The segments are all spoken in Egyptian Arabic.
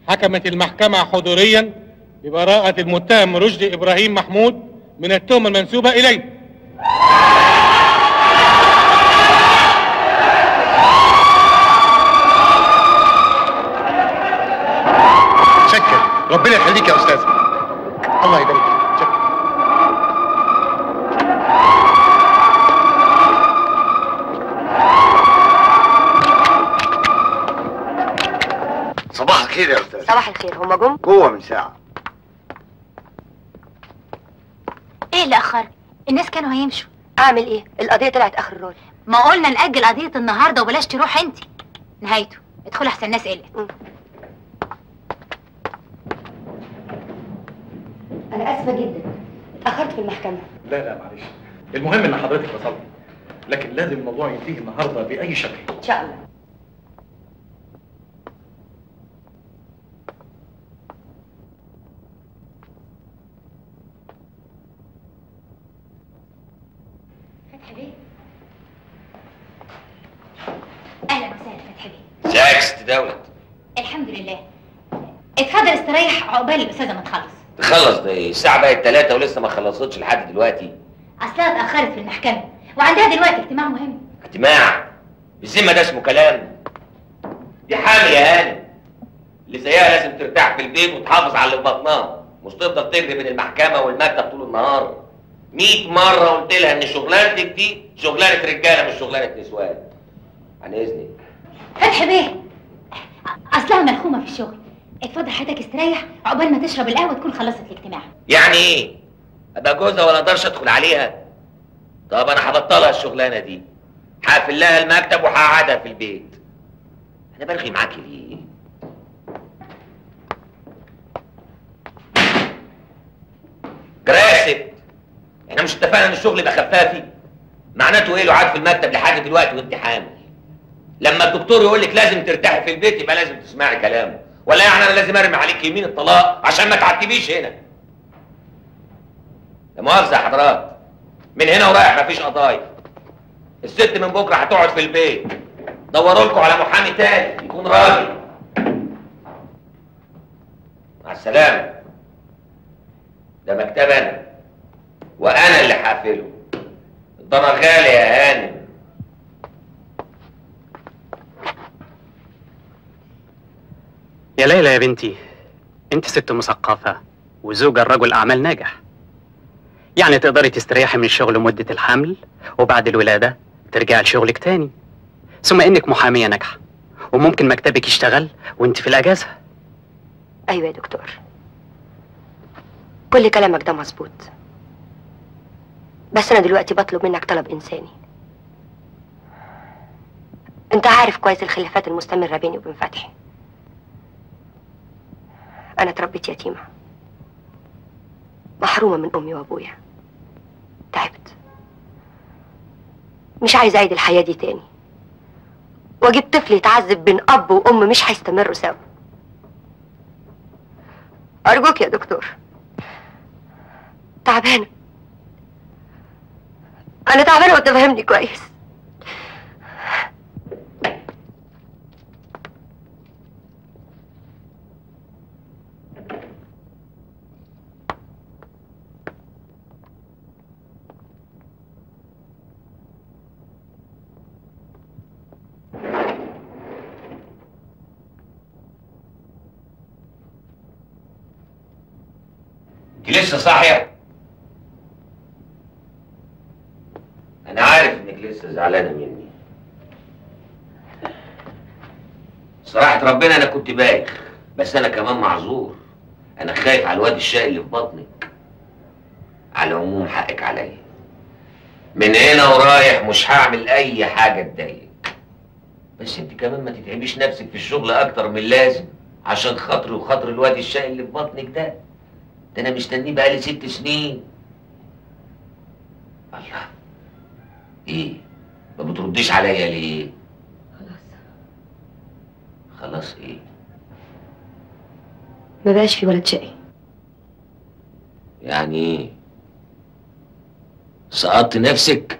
حكمت المحكمة حضوريا ببراءة المتهم رشدي إبراهيم محمود من التهمة المنسوبة إليه شكر ربنا يخليك يا استاذ الله يبارك فيك شكر صباح الخير يا استاذ صباح الخير هما جم جوه من ساعه ايه اللي اخرك الناس كانوا هيمشوا اعمل ايه القضيه طلعت اخر رول ما قلنا نأجل قضية النهاردة وبلاش تروح انت نهايته ادخل احسن الناس قلقت انا اسفه جدا اتاخرت في المحكمه لا لا معلش المهم ان حضرتك وصلت لكن لازم الموضوع ينتهي النهارده باي شكل ان شاء الله فتحي بيه اهلا وسهلا فتحي بيه ازيك يا ست دولت الحمد لله اتفضل استريح عقبال الاستاذه ما تخلص تخلص ده إيه؟ الساعة بقت تلاتة ولسه ما خلصتش لحد دلوقتي اصلها اتاخرت في المحكمه وعندها دلوقتي اجتماع مهم اجتماع بالذمة ده اسمه كلام دي حامل يا هانم اللي زيها لازم ترتاح في البيت وتحافظ على اللي في بطنها مش تفضل تجري بين المحكمة والمكتب طول النهار 100 مرة قلت لها ان شغلانتك دي شغلانة رجالة مش شغلانة نسوان عن اذنك فتحي بيه اصلها ملخومه في الشغل اتفضل حضرتك استريح عقبال ما تشرب القهوه تكون خلصت الاجتماع يعني ايه؟ ابقى جوزها ولا اقدرش ادخل عليها؟ طب انا هبطلها الشغلانه دي هقفل لها المكتب وهقعدها في البيت انا برغي معاكي ليه؟ جراسب احنا مش اتفقنا ان الشغل يبقى خفافي؟ معناته ايه لو قعد في المكتب لحد دلوقتي وانت حامل؟ لما الدكتور يقول لك لازم ترتاحي في البيت يبقى لازم تسمعي كلامه ولا يعني انا لازم ارمي عليك يمين الطلاق عشان ما تعتبيش هنا لا مؤاخذه يا حضرات من هنا ورايح مفيش قضايا الست من بكره هتقعد في البيت دوروا لكم على محامي تاني يكون راجل مع السلامه ده مكتب انا وانا اللي هقفله الضنا غالي يا هانم يا ليلى يا بنتي انت ست مثقفة وزوجة رجل أعمال ناجح يعني تقدري تستريحي من الشغل مدة الحمل وبعد الولادة ترجعي لشغلك تاني ثم انك محامية ناجحة وممكن مكتبك يشتغل وانت في الأجازة ايوه يا دكتور كل كلامك ده مظبوط بس انا دلوقتي بطلب منك طلب انساني انت عارف كويس الخلافات المستمره بيني وبين فتحي انا اتربيت يتيمه محرومه من امي وابويا تعبت مش عايزه اعيد الحياه دي تاني واجيب طفل يتعذب بين اب وام مش هيستمروا سوا ارجوك يا دكتور تعبانه انا تعبانه وتفهمني كويس انت لسه صاحيه انا عارف انك لسه زعلانه مني صراحة ربنا انا كنت بايخ بس انا كمان معذور انا خايف على الواد الشقي اللي في بطنك على العموم حقك عليا من هنا ورايح مش هعمل اي حاجة تضايقك بس انت كمان ما تتعبيش نفسك في الشغل اكتر من اللازم عشان خاطري وخاطر الواد الشقي اللي في بطنك ده ده انا مستنيه بقالي ست سنين الله ايه ما بترديش عليا ليه خلاص خلاص ايه ما بقاش في ولد شقي يعني ايه سقطت نفسك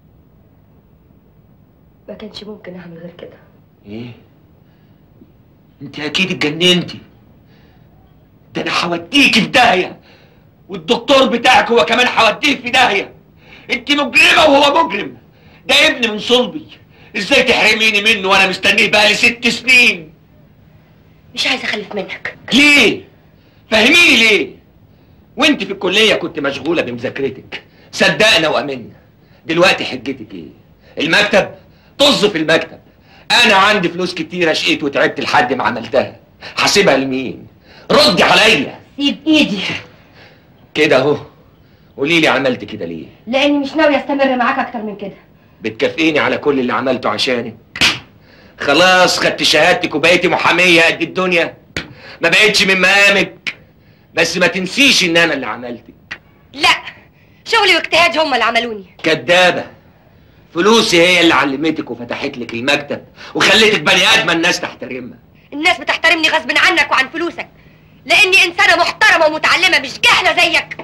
ما كانش ممكن اعمل غير كده ايه انت اكيد اتجننتي ده انا هوديكي في داهيه والدكتور بتاعك هو كمان هوديه في داهيه انت مجرمه وهو مجرم ده ابن من صلبي ازاي تحرميني منه وانا مستنيه بقالي ست سنين مش عايزه اخلف منك ليه فهميني ليه وانت في الكليه كنت مشغوله بمذاكرتك صدقنا وامنا دلوقتي حجتك ايه المكتب طز في المكتب انا عندي فلوس كتيره شقيت وتعبت لحد ما عملتها هسيبها لمين ردي عليا سيب ايدي كده اهو قولي لي عملت كده ليه لاني مش ناويه استمر معاك اكتر من كده بتكافئيني على كل اللي عملته عشانك خلاص خدت شهادتك وبقيتي محاميه قد الدنيا ما بقتش من مقامك بس ما تنسيش ان انا اللي عملتك لا شغلي واجتهادي هم اللي عملوني كدابه فلوسي هي اللي علمتك وفتحت لك المكتب وخلتك بني ادمه الناس تحترمها الناس بتحترمني غصب عنك وعن فلوسك لاني انسانه محترمه ومتعلمه مش جهله زيك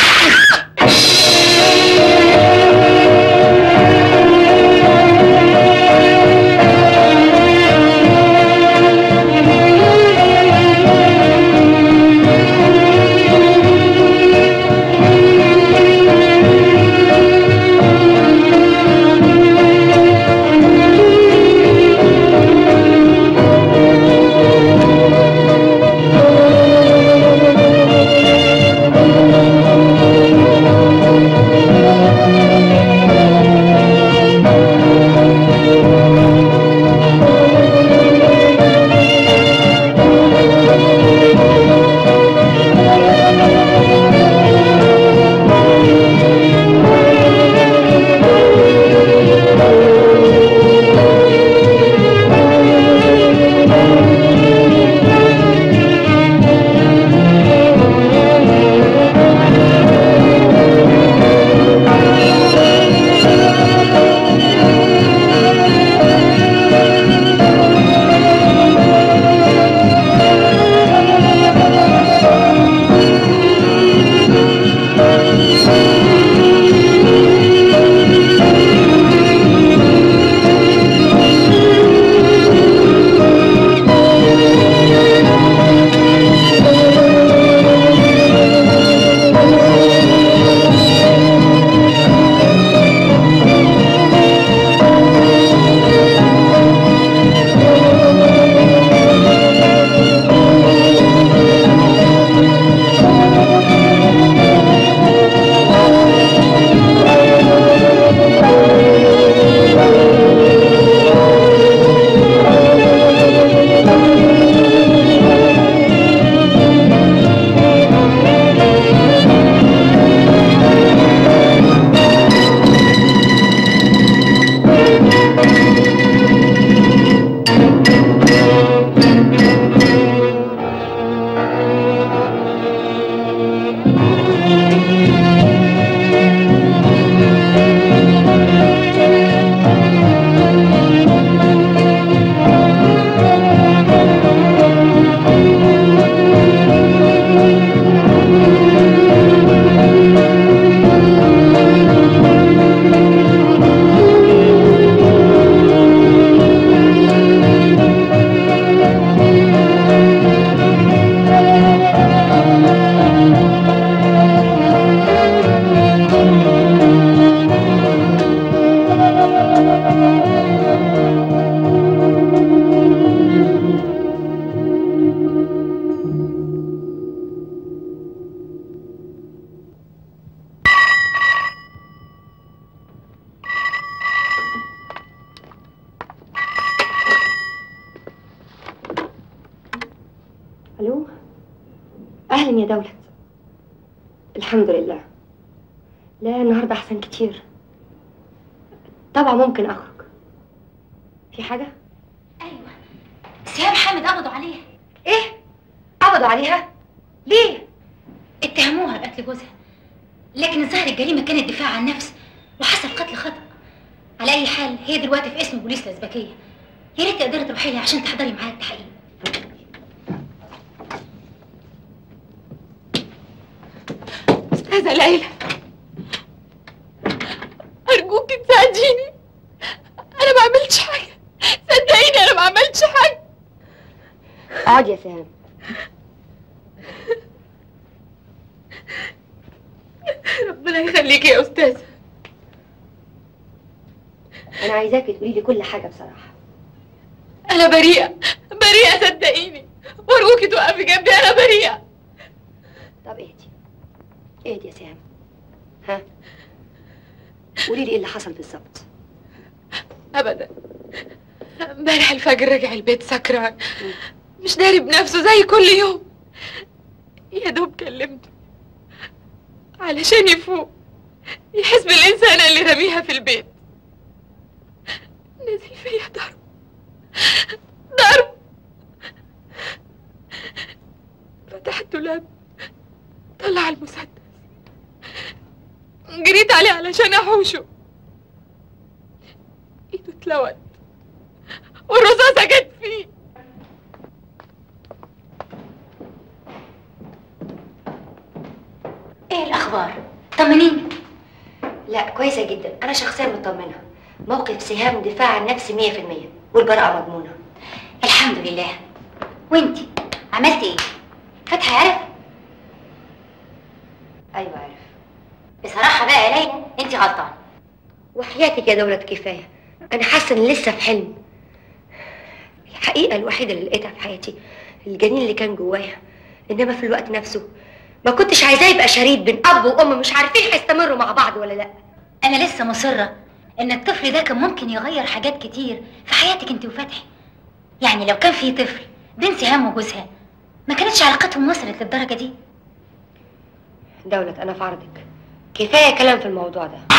الو اهلا يا دولت الحمد لله لا النهارده احسن كتير طبعا ممكن اخرج في حاجه ايوه سهام حامد قبضوا عليها ايه قبضوا عليها ليه اتهموها بقتل جوزها لكن الظاهر الجريمه كانت دفاع عن نفس وحصل قتل خطا على اي حال هي دلوقتي في اسم بوليس الازبكيه يا ريت تقدري تروحي لها عشان تحضري معاها التحقيق أستاذة ليلى أرجوك تساعديني أنا ما عملتش حاجة صدقيني أنا ما عملتش حاجة اقعد يا سهام ربنا يخليكي يا استاذه انا عايزاكي تقولي لي كل حاجه بصراحه انا بريئه بريئه صدقيني وارجوكي توقفي جنبي انا بريئه طب اهدي اهدي يا سهام ها قولي لي ايه اللي حصل بالظبط ابدا امبارح الفجر رجع البيت سكران مش داري بنفسه زي كل يوم يا دوب كلمته علشان يفوق يحس بالإنسانة اللي رميها في البيت نزل فيا ضرب ضرب فتح الدولاب طلع المسدس جريت عليه علشان احوشه ايده اتلوت والرصاصة جت فيه ايه الاخبار طمنيني لا كويسه جدا انا شخصيا مطمنه موقف سهام دفاع عن نفسي 100% والبراءه مضمونه الحمد لله وانتي عملتي ايه فتحي عرف ايوه عارف بصراحه بقى يا ليلى انت غلطانه وحياتك يا دولة كفايه انا حاسه ان لسه في حلم الحقيقه الوحيده اللي لقيتها في حياتي الجنين اللي كان جوايا انما في الوقت نفسه ما كنتش عايزاه يبقى شريك بين اب وام مش عارفين هيستمروا مع بعض ولا لا انا لسه مصره ان الطفل ده كان ممكن يغير حاجات كتير في حياتك انت وفتحي يعني لو كان في طفل بين سهام وجوزها ما كانتش علاقتهم وصلت للدرجه دي دولة انا في عرضك كفايه كلام في الموضوع ده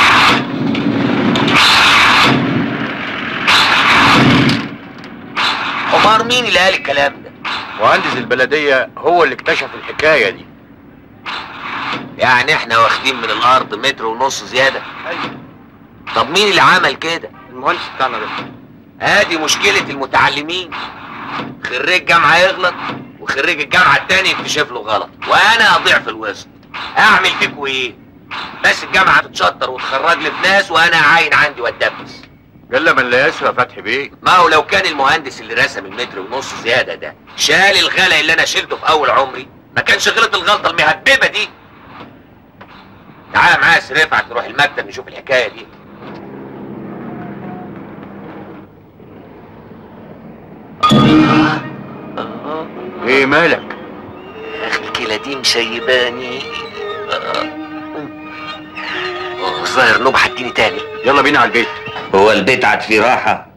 عمار مين اللي قال الكلام ده مهندس البلدية هو اللي اكتشف الحكاية دي يعني احنا واخدين من الارض متر ونص زياده طب مين اللي عمل كده المهندس بتاعنا ده ادي مشكله المتعلمين خريج جامعه يغلط وخريج الجامعه التاني يكتشف له غلط وانا اضيع في الوسط اعمل فيكوا ايه بس الجامعه تتشطر وتخرج لي في ناس وانا عاين عندي واتدبس جل من لا يسرى فتحي بيه ما هو لو كان المهندس اللي رسم المتر ونص زياده ده شال الغلا اللي انا شلته في اول عمري ما كانش غلط الغلطه المهببه دي تعالى معايا يا سير رفعت نروح المكتب نشوف الحكايه دي ايه مالك يا اخي الكلى دي مسيباني آه، الظاهر نوب هتجيني تاني يلا بينا على البيت هو البيت عاد فيه راحة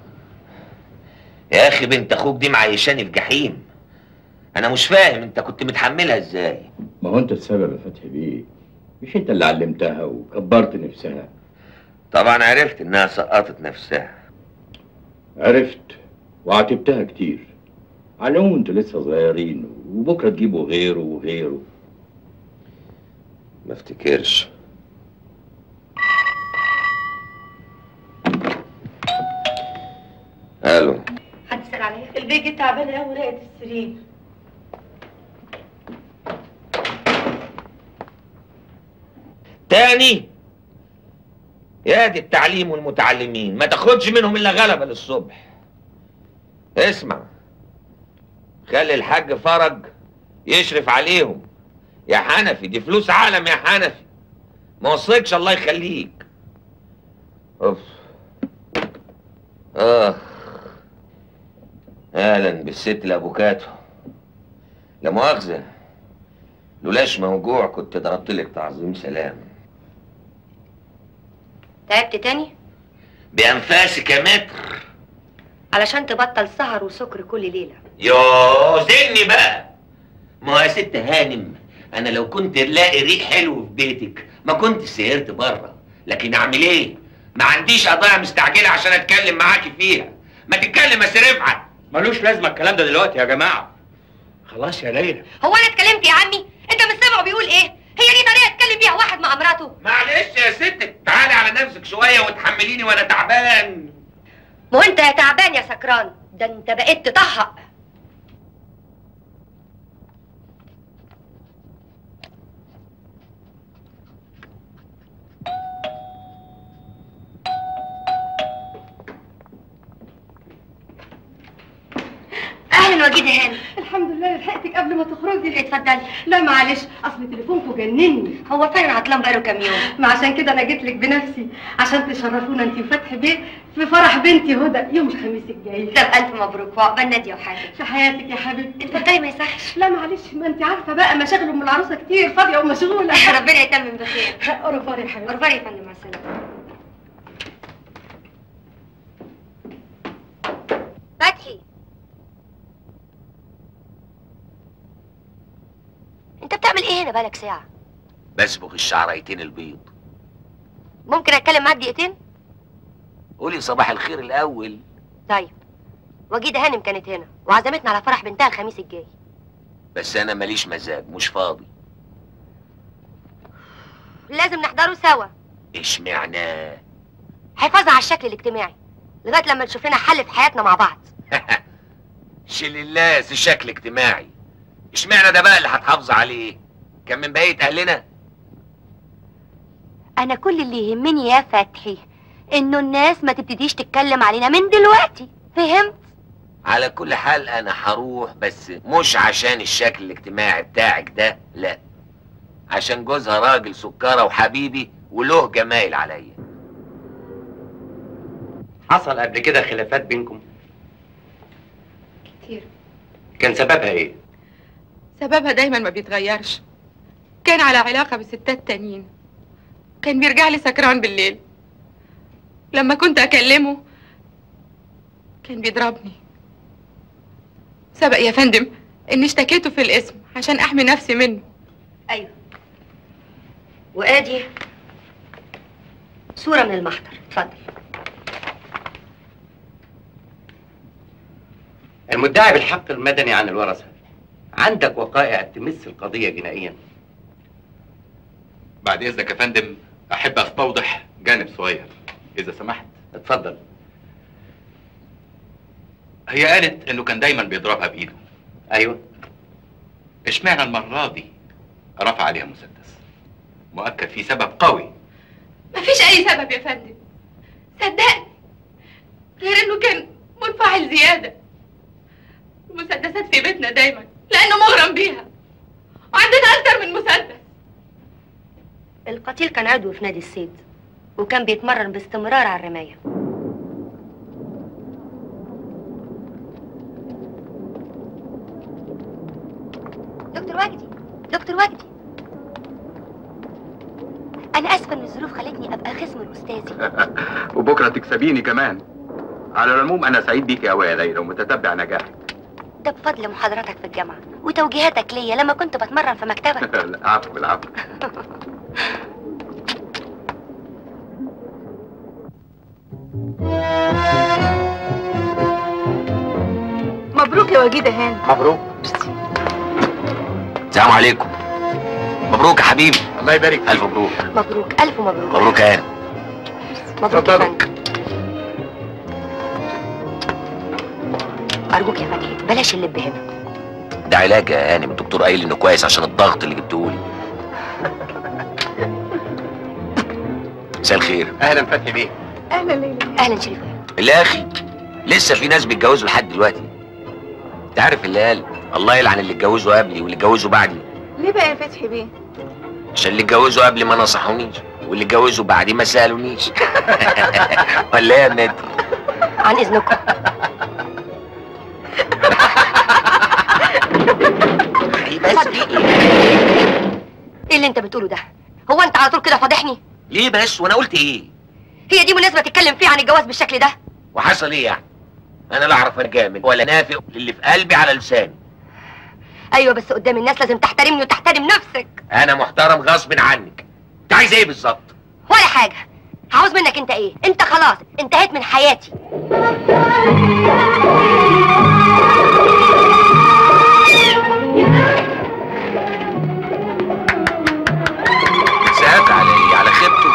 يا اخي بنت اخوك دي معيشاني في جحيم انا مش فاهم انت كنت متحملها ازاي ما هو انت السبب يا فتحي بيه مش انت اللي علمتها وكبرت نفسها طبعا عرفت انها سقطت نفسها عرفت وعاتبتها كتير على العموم انتوا لسه صغيرين وبكره تجيبوا غيره وغيره ما افتكرش الو حد سأل عليا البيجي تعبانه قوي ولقيت السرير تاني يا دي التعليم والمتعلمين ما تاخدش منهم الا غلبة للصبح اسمع خلي الحاج فرج يشرف عليهم يا حنفي دي فلوس عالم يا حنفي ما وصيكش الله يخليك اوف اه اهلا بالست الافوكاتو لا مؤاخذه لولاش موجوع كنت ضربت لك تعظيم سلام تعبت تاني بأنفاسك يا متر علشان تبطل سهر وسكر كل ليله يوه زني بقى ما هو يا ست هانم انا لو كنت لاقي ريق حلو في بيتك ما كنت سهرت بره لكن اعمل ايه ما عنديش قضايا مستعجله عشان اتكلم معاكي فيها ما تتكلم يا سير رفعت ملوش لازمة الكلام ده دلوقتي يا جماعة خلاص يا ليلى هو انا اتكلمت يا عمي انت مش سامعه بيقول ايه هي دي طريقه اتكلم بيها واحد مع مراته معلش يا ست تعالي على نفسك شويه وتحمليني وانا تعبان ما هو انت يا تعبان يا سكران ده انت بقيت تطهق اهلا وجيده هاني الحمد لله لحقتك قبل ما تخرجي اتفضلي لا معلش اصل تليفونكم جنني هو فعلا عطلان بقاله كام يوم ما عشان كده انا جيت لك بنفسي عشان تشرفونا انت وفتحي بيه في فرح بنتي هدى يوم الخميس الجاي طب الف مبروك وعقبال ناديه وحاجه في حياتك يا حبيبتي اتفضلي ما يصحش لا معلش ما انت عارفه بقى مشاغل ام العروسه كتير فاضيه ومشغوله ربنا يتمم بخير اوروبا يا حبيبتي اورفار يا فندم مع السلامه فتحي انت بتعمل ايه هنا بقالك ساعه بسبغ الشعريتين البيض ممكن اتكلم معاك دقيقتين قولي صباح الخير الاول طيب وجيده هانم كانت هنا وعزمتنا على فرح بنتها الخميس الجاي بس انا ماليش مزاج مش فاضي لازم نحضره سوا اشمعنى حفاظا على الشكل الاجتماعي لغايه لما نشوف لنا حل في حياتنا مع بعض شيل اللاس الشكل اجتماعي اشمعنى ده بقى اللي هتحافظ عليه كان من بقيه اهلنا انا كل اللي يهمني يا فتحي انه الناس ما تبتديش تتكلم علينا من دلوقتي فهمت على كل حال انا هروح بس مش عشان الشكل الاجتماعي بتاعك ده لا عشان جوزها راجل سكره وحبيبي وله جمايل عليا حصل قبل كده خلافات بينكم كتير كان سببها ايه سببها دايما ما بيتغيرش كان على علاقة بستات تانيين كان بيرجع لي سكران بالليل لما كنت أكلمه كان بيضربني سبق يا فندم إني اشتكيته في الاسم عشان أحمي نفسي منه ايوه وادي صوره من المحضر اتفضل المدعي بالحق المدني عن الورثة عندك وقائع تمس القضية جنائيا بعد اذنك يا فندم احب استوضح جانب صغير اذا سمحت اتفضل هي قالت انه كان دايما بيضربها بايده ايوه اشمعنى المره دي رفع عليها مسدس مؤكد في سبب قوي مفيش أي سبب يا فندم صدقني غير إنه كان منفعل زيادة المسدسات في بيتنا دايما لأنه مغرم بيها وعندنا أكتر من مسدس القتيل كان عضو في نادي الصيد وكان بيتمرن باستمرار على الرمايه دكتور وجدي دكتور وجدي انا اسفه ان الظروف خلتني ابقى خصم الاستاذي وبكره تكسبيني كمان على العموم انا سعيد بيكي قوي يا ليلى ومتتبع نجاحك ده بفضل محاضراتك في الجامعه وتوجيهاتك ليا لما كنت بتمرن في مكتبك العفو العفو مبروك يا وجيدة هاني مبروك السلام عليكم مبروك يا حبيبي الله يبارك الف مبروك مبروك الف مبروك مبروك يا هانم مبروك يا اتفضلوا. فندم ارجوك يا فتحي بلاش اللب هنا ده علاج يا هانم الدكتور قايل انه كويس عشان الضغط اللي جبتهولي مساء الخير اهلا فتحي بيه أهلا ليلى اهلا شريف يا اخي لسه في ناس بيتجوزوا لحد دلوقتي انت عارف اللي قال الله يلعن اللي اتجوزوا قبلي واللي اتجوزوا بعدي ليه بقى يا فتحي بيه؟ عشان اللي اتجوزوا قبلي ما نصحونيش واللي اتجوزوا بعدي ما سالونيش ولا ايه يا ندى عن اذنكم بس ايه اللي انت بتقوله ده هو انت على طول كده فاضحني ليه بس وانا قلت ايه هي دي مناسبه تتكلم فيها عن الجواز بالشكل ده وحصل ايه يعني انا لا اعرف ارجامل ولا نافق للي في قلبي على لساني ايوه بس قدام الناس لازم تحترمني وتحترم نفسك انا محترم غصب عنك انت عايز ايه بالظبط ولا حاجه عاوز منك انت ايه انت خلاص انتهيت من حياتي سألت على ايه على خيبته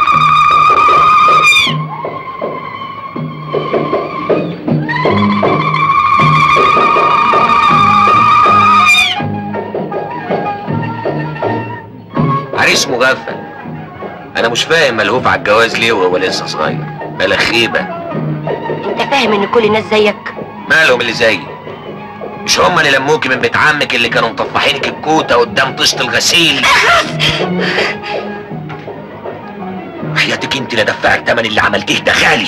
عريس مغفل انا مش فاهم ملهوف على الجواز ليه وهو لسه صغير بلا خيبه انت فاهم ان كل الناس زيك مالهم اللي زيي مش هما اللي لموكي من بيت عمك اللي كانوا مطفحينك الكوته قدام طشت الغسيل حياتك انت لا دفعك تمن اللي عملتيه ده غالي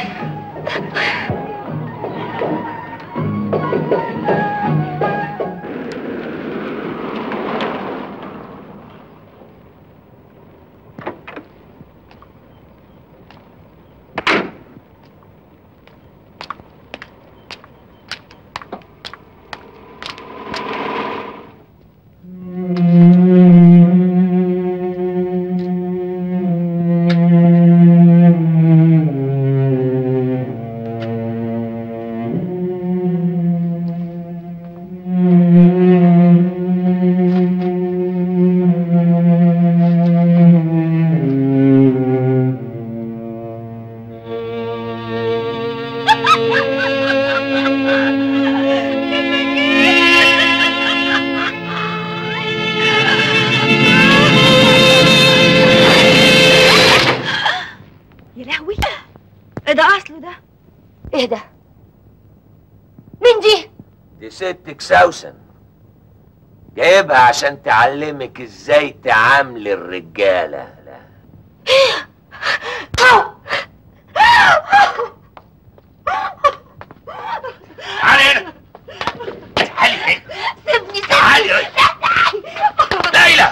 يا لهوي ايه ده اصله ده ايه ده مين دي دي ستك سوسن جايبها عشان تعلمك ازاي تعاملي الرجاله تعالي هنا تعالي هنا سيبني تعالي هنا ليلى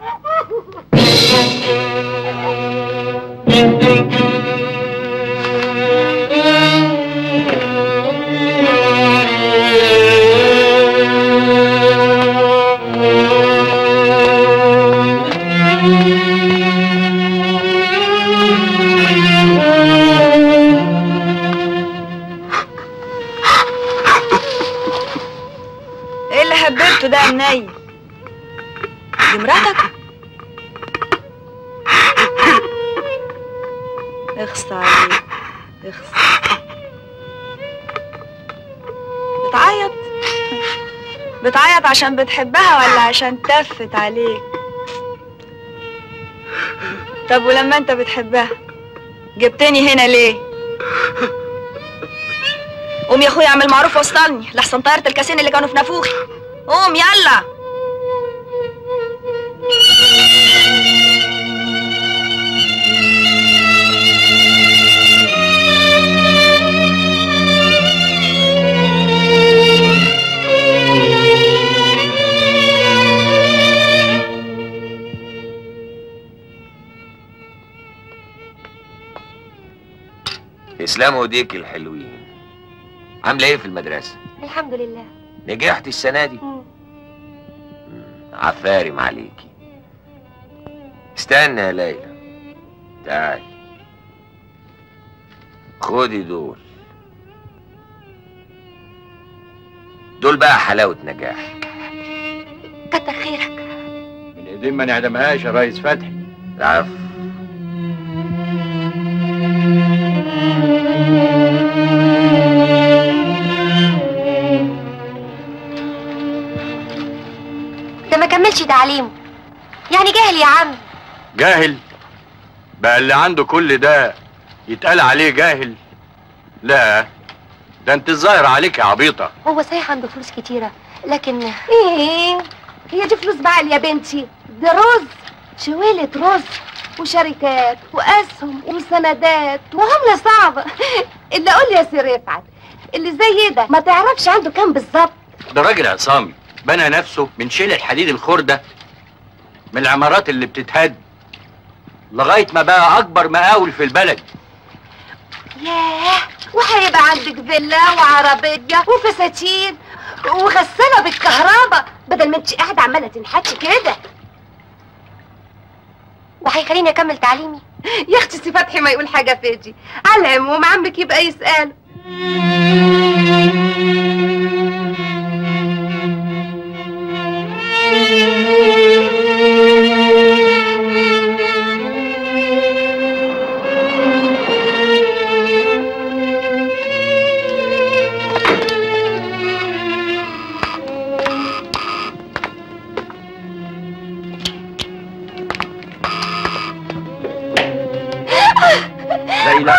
ايه اللي هببته ده يا مني دي مراتك اخص عليك اخص بتعيط بتعيط عشان بتحبها ولا عشان تفت عليك طب ولما انت بتحبها جبتني هنا ليه قوم يا اخويا اعمل معروف وصلني لحسن طيارة الكاسين اللي كانوا في نافوخي قوم يلا اسلام وديك الحلوين عامله ايه في المدرسه الحمد لله نجحت السنه دي مم. عفارم عليكي استنى يا ليلى تعالي خدي دول دول بقى حلاوة نجاح كتر خيرك من ايدين ما نعدمهاش يا ريس فتحي العفو ده ما كملش تعليمه يعني جاهل يا عم جاهل بقى اللي عنده كل ده يتقال عليه جاهل لا ده انت الظاهر عليك يا عبيطه هو صحيح عنده فلوس كتيرة لكن ايه هي دي فلوس بعقل يا بنتي ده رز شويلة رز وشركات واسهم وسندات وعملة صعبة اللي اقول يا سي رفعت اللي زي ده ما تعرفش عنده كام بالظبط ده راجل عصامي بنى نفسه من شيل الحديد الخردة من العمارات اللي بتتهد لغاية ما بقى أكبر مقاول في البلد ياه وهيبقى عندك فيلا وعربية وفساتين وغسالة بالكهرباء بدل ما انت قاعدة عمالة تنحكي كده وهيخليني اكمل تعليمي يا اختي سي فتحي ما يقول حاجة فيجي على العموم عمك يبقى يسأل ليلى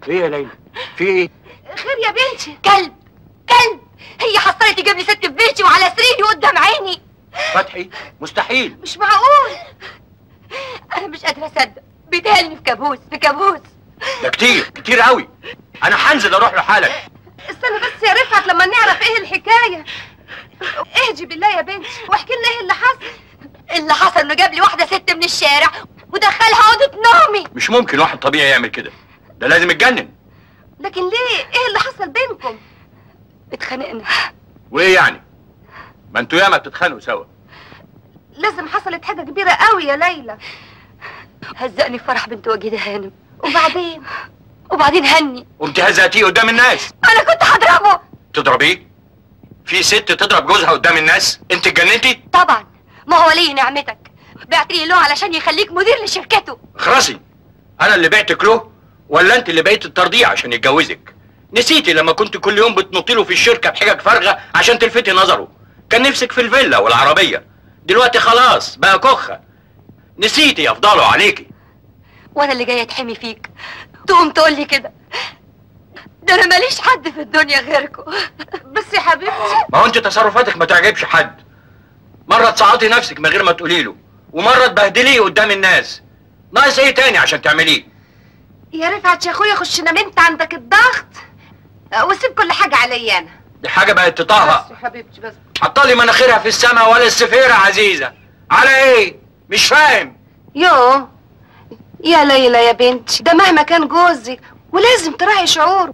ايه يا ليلى في ايه خير يا بنتي كلب كلب هي حصلت تجيب لي ست في بيتي وعلى سريري قدام عيني فتحي مستحيل مش معقول انا مش قادره اصدق بيتهيألي في كابوس في كابوس ده كتير كتير قوي انا هنزل اروح له حالا استنى بس يا رفعت لما نعرف ايه الحكايه اهدي بالله يا بنتي واحكي لنا ايه اللي حصل اللي حصل انه جاب لي واحده ست من الشارع ودخلها اوضه نومي مش ممكن واحد طبيعي يعمل كده ده لازم يتجنن لكن ليه ايه اللي حصل بينكم اتخانقنا وايه يعني ما انتوا ياما بتتخانقوا سوا لازم حصلت حاجه كبيره قوي يا ليلى هزقني في فرح بنت وجيده هانم وبعدين وبعدين هني قمت هزقتيه قدام الناس انا كنت هضربه تضربيه في ست تضرب جوزها قدام الناس انت اتجننتي طبعا ما هو ولي نعمتك بعت لي له علشان يخليك مدير لشركته اخرسي انا اللي بعتك له ولا انت اللي بقيت ترضيه عشان يتجوزك نسيتي لما كنت كل يوم بتنطي له في الشركه بحجج فارغه عشان تلفتي نظره كان نفسك في الفيلا والعربيه دلوقتي خلاص بقى كخه نسيتي يفضلوا عليكي وانا اللي جايه اتحمي فيك تقوم تقول لي كده ده انا ماليش حد في الدنيا غيركم بس يا حبيبتي ما هو انت تصرفاتك ما تعجبش حد مره تصعطي نفسك من غير ما تقولي له ومره تبهدليه قدام الناس ناقص ايه تاني عشان تعمليه يا رفعت يا اخويا خش نام انت عندك الضغط وسيب كل حاجه عليا انا دي حاجه بقت تطهق بس يا حبيبتي بس حطالي مناخيرها في السماء ولا السفيرة عزيزة على ايه مش فاهم يو يا ليلى يا بنتي ده مهما كان جوزك ولازم تراعي شعوره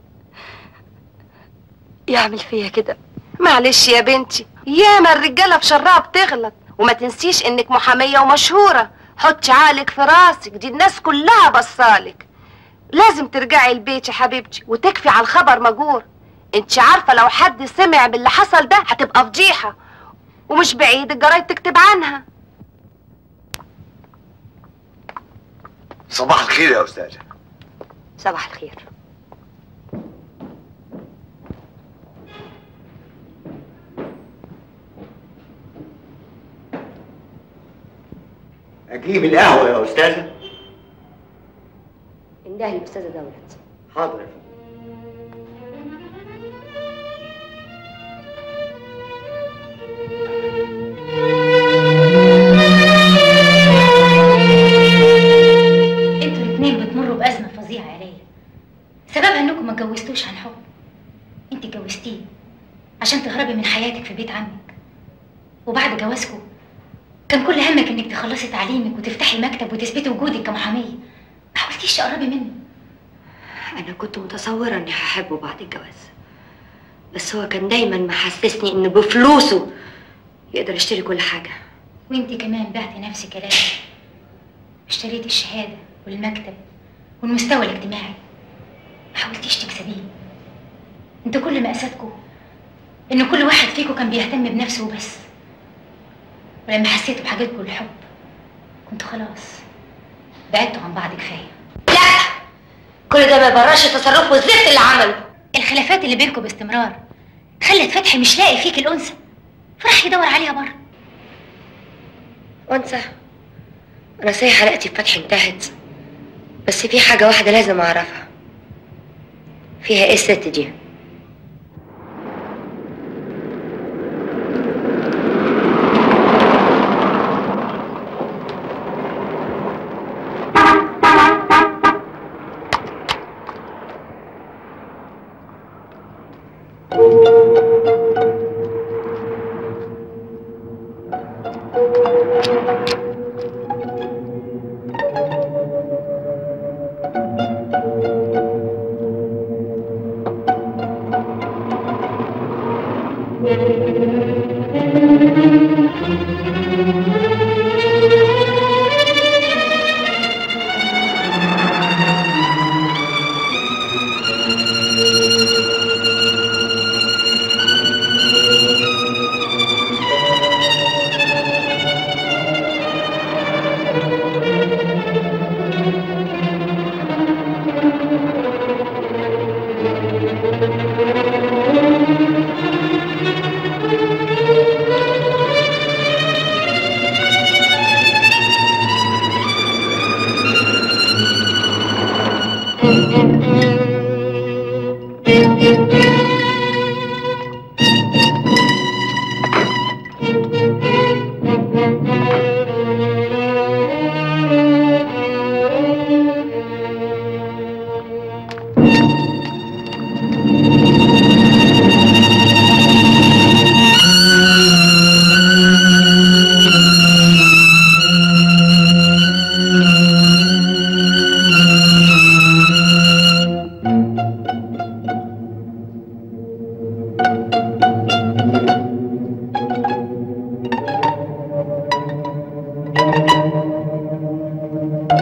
يعمل فيا كده معلش يا بنتي ياما الرجاله في شرها بتغلط وما تنسيش انك محاميه ومشهوره حطي عقلك في راسك دي الناس كلها بصالك لازم ترجعي البيت يا حبيبتي وتكفي على الخبر مجور انت عارفه لو حد سمع باللي حصل ده هتبقى فضيحه ومش بعيد الجرايد تكتب عنها صباح الخير يا استاذه صباح الخير اجيب القهوه يا استاذه انده الاستاذه دولت حاضر انتوا الاثنين بتمروا بأزمة فظيعة يا ليلى سببها انكم ما اتجوزتوش عن حب انت اتجوزتيه عشان تهربي من حياتك في بيت عمك وبعد جوازكم كان كل همك انك تخلصي تعليمك وتفتحي مكتب وتثبتي وجودك كمحامية ما حاولتيش تقربي منه انا كنت متصوره اني هحبه بعد الجواز بس هو كان دايما محسسني انه بفلوسه يقدر يشتري كل حاجه وانت كمان بعتي نفسك يا ليلى اشتريتي الشهادة والمكتب والمستوى الاجتماعي ما حاولتيش تكسبيه انتوا كل مقاساتكم ان كل واحد فيكم كان بيهتم بنفسه وبس ولما حسيتوا بحاجتكم الحب كنتوا خلاص بعدتوا عن بعض كفايه كل ده ما يبررش تصرفه الزفت اللي عمله الخلافات اللي بينكم باستمرار خلت فتحي مش لاقي فيك الانثى فراح يدور عليها بره وانسى انا صحيح حلقتي في فتحي انتهت بس في حاجه واحده لازم اعرفها فيها ايه الست دي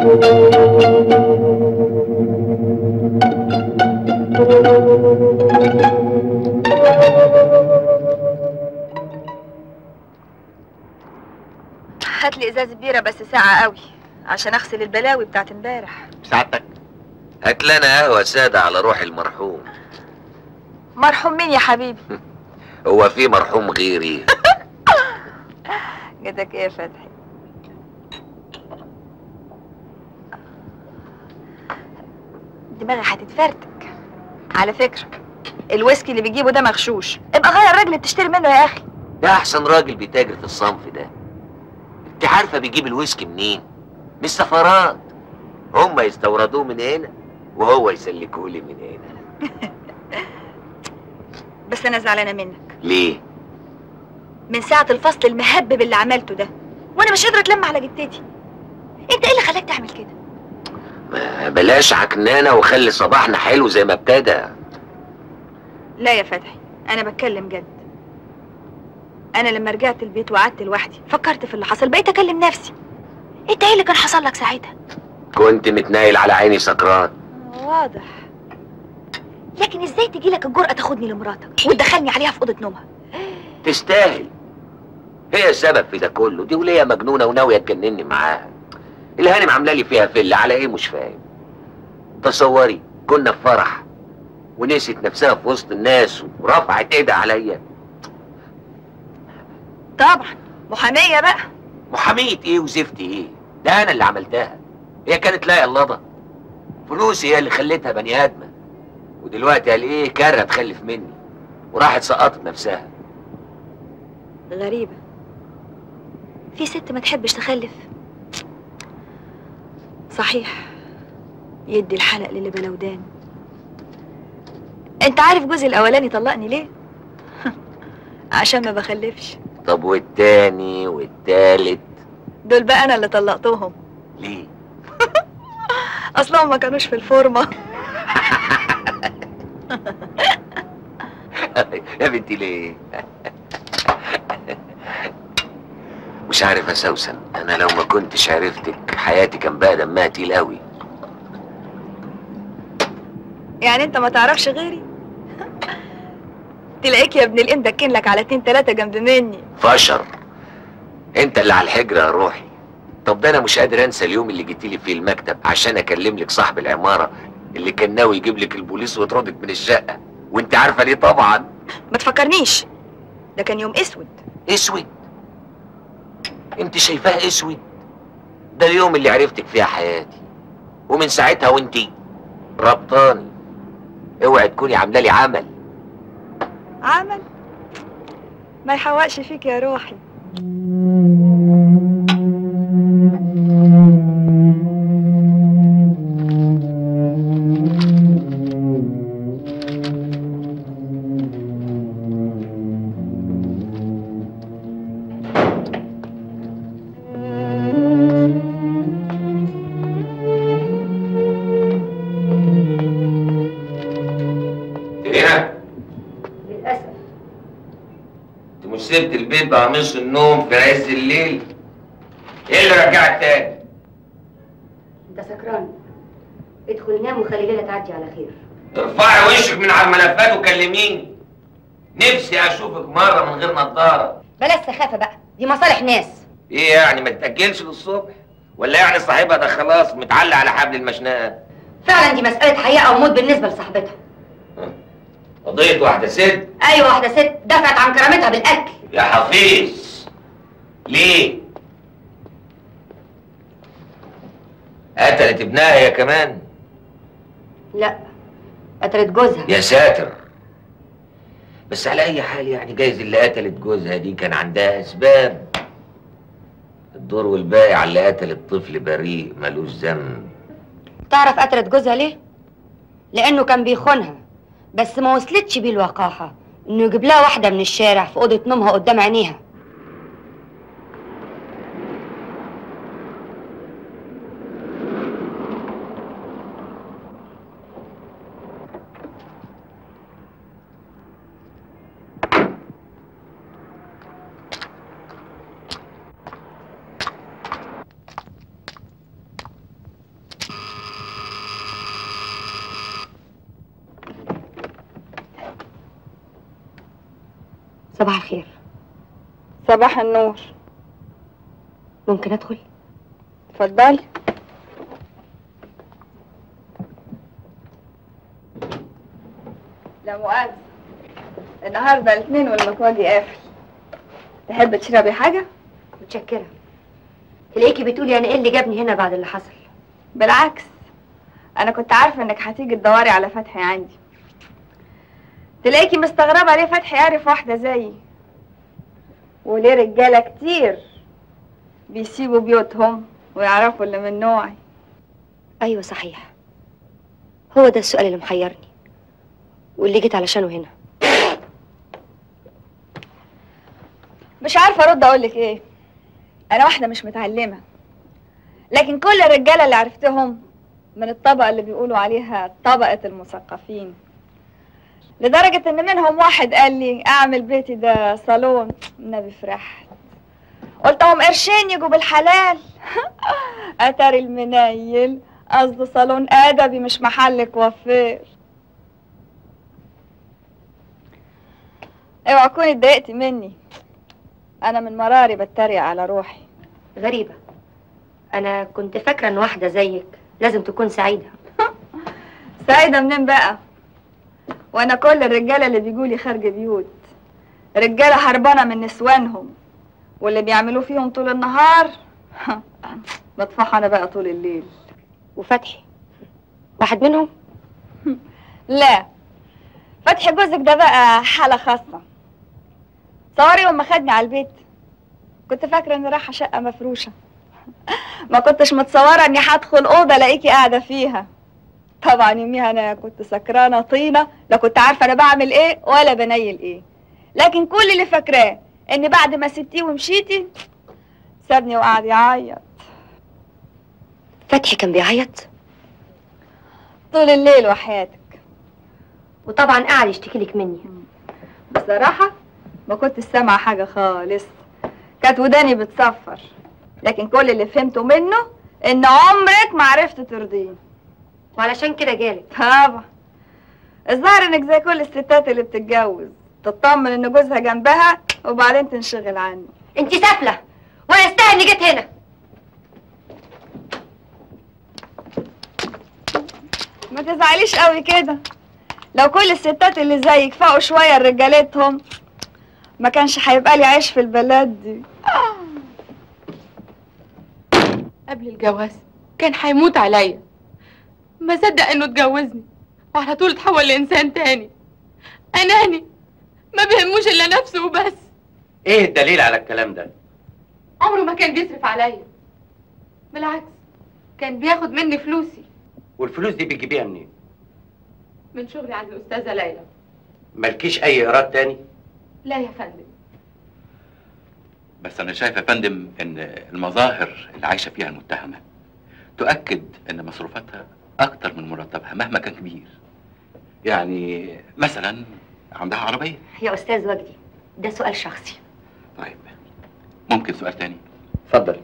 هات لي ازاز بيره بس ساعه قوي عشان اغسل البلاوي بتاعت امبارح سعادتك هات لنا قهوة سادة على روح المرحوم مرحوم مين يا حبيبي هو في مرحوم غيري جدك ايه يا فتحي دماغي هتتفرتك على فكره الويسكي اللي بيجيبه ده مغشوش ابقى غير الراجل اللي بتشتري منه يا اخي ده احسن راجل بيتاجر في الصنف ده انت عارفه بيجيب الويسكي منين من السفارات هم يستوردوه من هنا وهو يسلكوه لي من هنا بس انا زعلانه منك ليه من ساعه الفصل المهبب اللي عملته ده وانا مش قادره اتلم على جدتي انت ايه اللي خلاك تعمل كده ما بلاش عكنانه وخلي صباحنا حلو زي ما ابتدى لا يا فتحي انا بتكلم جد انا لما رجعت البيت وقعدت لوحدي فكرت في اللي حصل بقيت اكلم نفسي انت ايه اللي كان حصل لك ساعتها كنت متنايل على عيني سكران واضح لكن ازاي تجي لك الجرأة تاخدني لمراتك وتدخلني عليها في أوضة نومها تستاهل هي السبب في ده كله دي ولية مجنونة وناوية تجنني معاها الهانم عاملة لي فيها فل على ايه مش فاهم تصوري كنا في فرح ونسيت نفسها في وسط الناس ورفعت ايدها عليا طبعا محامية بقى محامية ايه وزفت ايه ده انا اللي عملتها هي كانت لاقيه اللضا فلوسي هي اللي خلتها بني ادمه ودلوقتي قال ايه كاره تخلف مني وراحت سقطت نفسها غريبة في ست ما تحبش تخلف صحيح يدي الحلق للي بلودان انت عارف جوزي الاولاني طلقني ليه عشان ما بخلفش طب والتاني والتالت دول بقى انا اللي طلقتهم ليه اصلهم ما كانوش في الفورمه يا بنتي ليه مش عارف يا سوسن انا لو ما كنتش عرفتك حياتي كان بقى دمها تقيل قوي يعني انت ما تعرفش غيري تلاقيك يا ابن الام دكين لك على اتنين تلاتة جنب مني فشر انت اللي على الحجر يا روحي طب ده انا مش قادر انسى اليوم اللي جيت لي فيه المكتب عشان اكلم لك صاحب العماره اللي كان ناوي يجيب لك البوليس ويطردك من الشقه وانت عارفه ليه طبعا ما تفكرنيش ده كان يوم اسود اسود انت شايفاه اسود ده اليوم اللي عرفتك فيها حياتي ومن ساعتها وانت ربطاني اوعي تكوني عامله لي عمل عمل ما يحوقش فيك يا روحي تريها للأسف انت مش سبت البيت بقميص النوم في عز الليل ايه اللي رجعك تاني أنت سكران ادخل نام وخلي ليلة تعدي على خير ارفعي وشك من على الملفات وكلميني نفسي اشوفك مره من غير نظاره بلاش سخافة بقى دي مصالح ناس ايه يعني ما تتاجلش للصبح ولا يعني صاحبها ده خلاص متعلق على حبل المشنقه فعلا دي مسألة حياة أو موت بالنسبة لصاحبتها قضيه واحده ست أيوة واحدة ست دفعت عن كرامتها بالأكل يا حفيظ ليه قتلت ابنها هي كمان لا قتلت جوزها يا ساتر بس على اي حال يعني جايز اللي قتلت جوزها دي كان عندها اسباب الدور والباقي على اللي قتل الطفل بريء ملوش ذنب تعرف قتلت جوزها ليه؟ لأنه كان بيخونها بس ما وصلتش بيه الوقاحة إنه يجيب لها واحدة من الشارع في أوضة نومها قدام عينيها صباح الخير صباح النور ممكن ادخل اتفضلي لا مؤاخذة النهارده الاثنين والمكواجي قافل تحب تشربي حاجة؟ متشكرة تلاقيكي بتقولي انا ايه اللي جابني هنا بعد اللي حصل بالعكس انا كنت عارفة انك هتيجي تدوري على فتحي عندي تلاقيكي مستغربة ليه فتحي يعرف واحدة زيي وليه رجالة كتير بيسيبوا بيوتهم ويعرفوا اللي من نوعي ايوه صحيح هو ده السؤال اللي محيرني واللي جيت علشانه هنا مش عارفة ارد اقولك ايه انا واحدة مش متعلمة لكن كل الرجالة اللي عرفتهم من الطبقة اللي بيقولوا عليها طبقة المثقفين لدرجة ان منهم واحد قال لي اعمل بيتي ده صالون النبي فرحت قلت هم قرشين يجوا بالحلال اتاري المنيل قصده صالون ادبي مش محل كوافير اوعى تكوني اتضايقتي مني انا من مراري بتريق على روحي غريبة انا كنت فاكرة ان واحدة زيك لازم تكون سعيدة سعيدة منين بقى وانا كل الرجالة اللي بيجولي خارج بيوت رجالة هربانة من نسوانهم واللي بيعملوه فيهم طول النهار بدفعها انا بقى طول الليل وفتحي واحد منهم لا فتحي جوزك ده بقى حالة خاصة صوري يوم ما خدني على البيت كنت فاكرة اني رايحة شقة مفروشة ما كنتش متصورة اني هدخل أوضة الاقيكي قاعدة فيها طبعا يوميها انا كنت سكرانة طينة لا كنت عارفة انا بعمل ايه ولا بنيل ايه لكن كل اللي فاكراه ان بعد ما سبتيه ومشيتي سابني وقعد يعيط فتحي كان بيعيط طول الليل وحياتك وطبعا قاعد يشتكي لك مني بصراحة ما كنت سامعة حاجة خالص كانت وداني بتصفر لكن كل اللي فهمته منه ان عمرك ما عرفت ترضيه وعلشان كده جالك طبعا الظاهر انك زي كل الستات اللي بتتجوز تطمن ان جوزها جنبها وبعدين تنشغل عنه انت سافلة وانا استاهل اني جيت هنا ما تزعليش قوي كده لو كل الستات اللي زيك فاقوا شوية لرجالتهم ما كانش هيبقى لي عيش في البلد دي قبل الجواز كان هيموت عليا ما صدق انه اتجوزني وعلى طول اتحول لانسان تاني اناني ما بيهموش الا نفسه وبس ايه الدليل على الكلام ده عمره ما كان بيصرف عليا بالعكس كان بياخد مني فلوسي والفلوس دي بتجيبيها منين من شغلي عند الاستاذه ليلى مالكيش اي ايراد تاني لا يا فندم بس انا شايف يا فندم ان المظاهر اللي عايشه فيها المتهمه تؤكد ان مصروفاتها اكتر من مرتبها مهما كان كبير يعني مثلا عندها عربيه يا استاذ وجدي ده سؤال شخصي طيب ممكن سؤال تاني اتفضل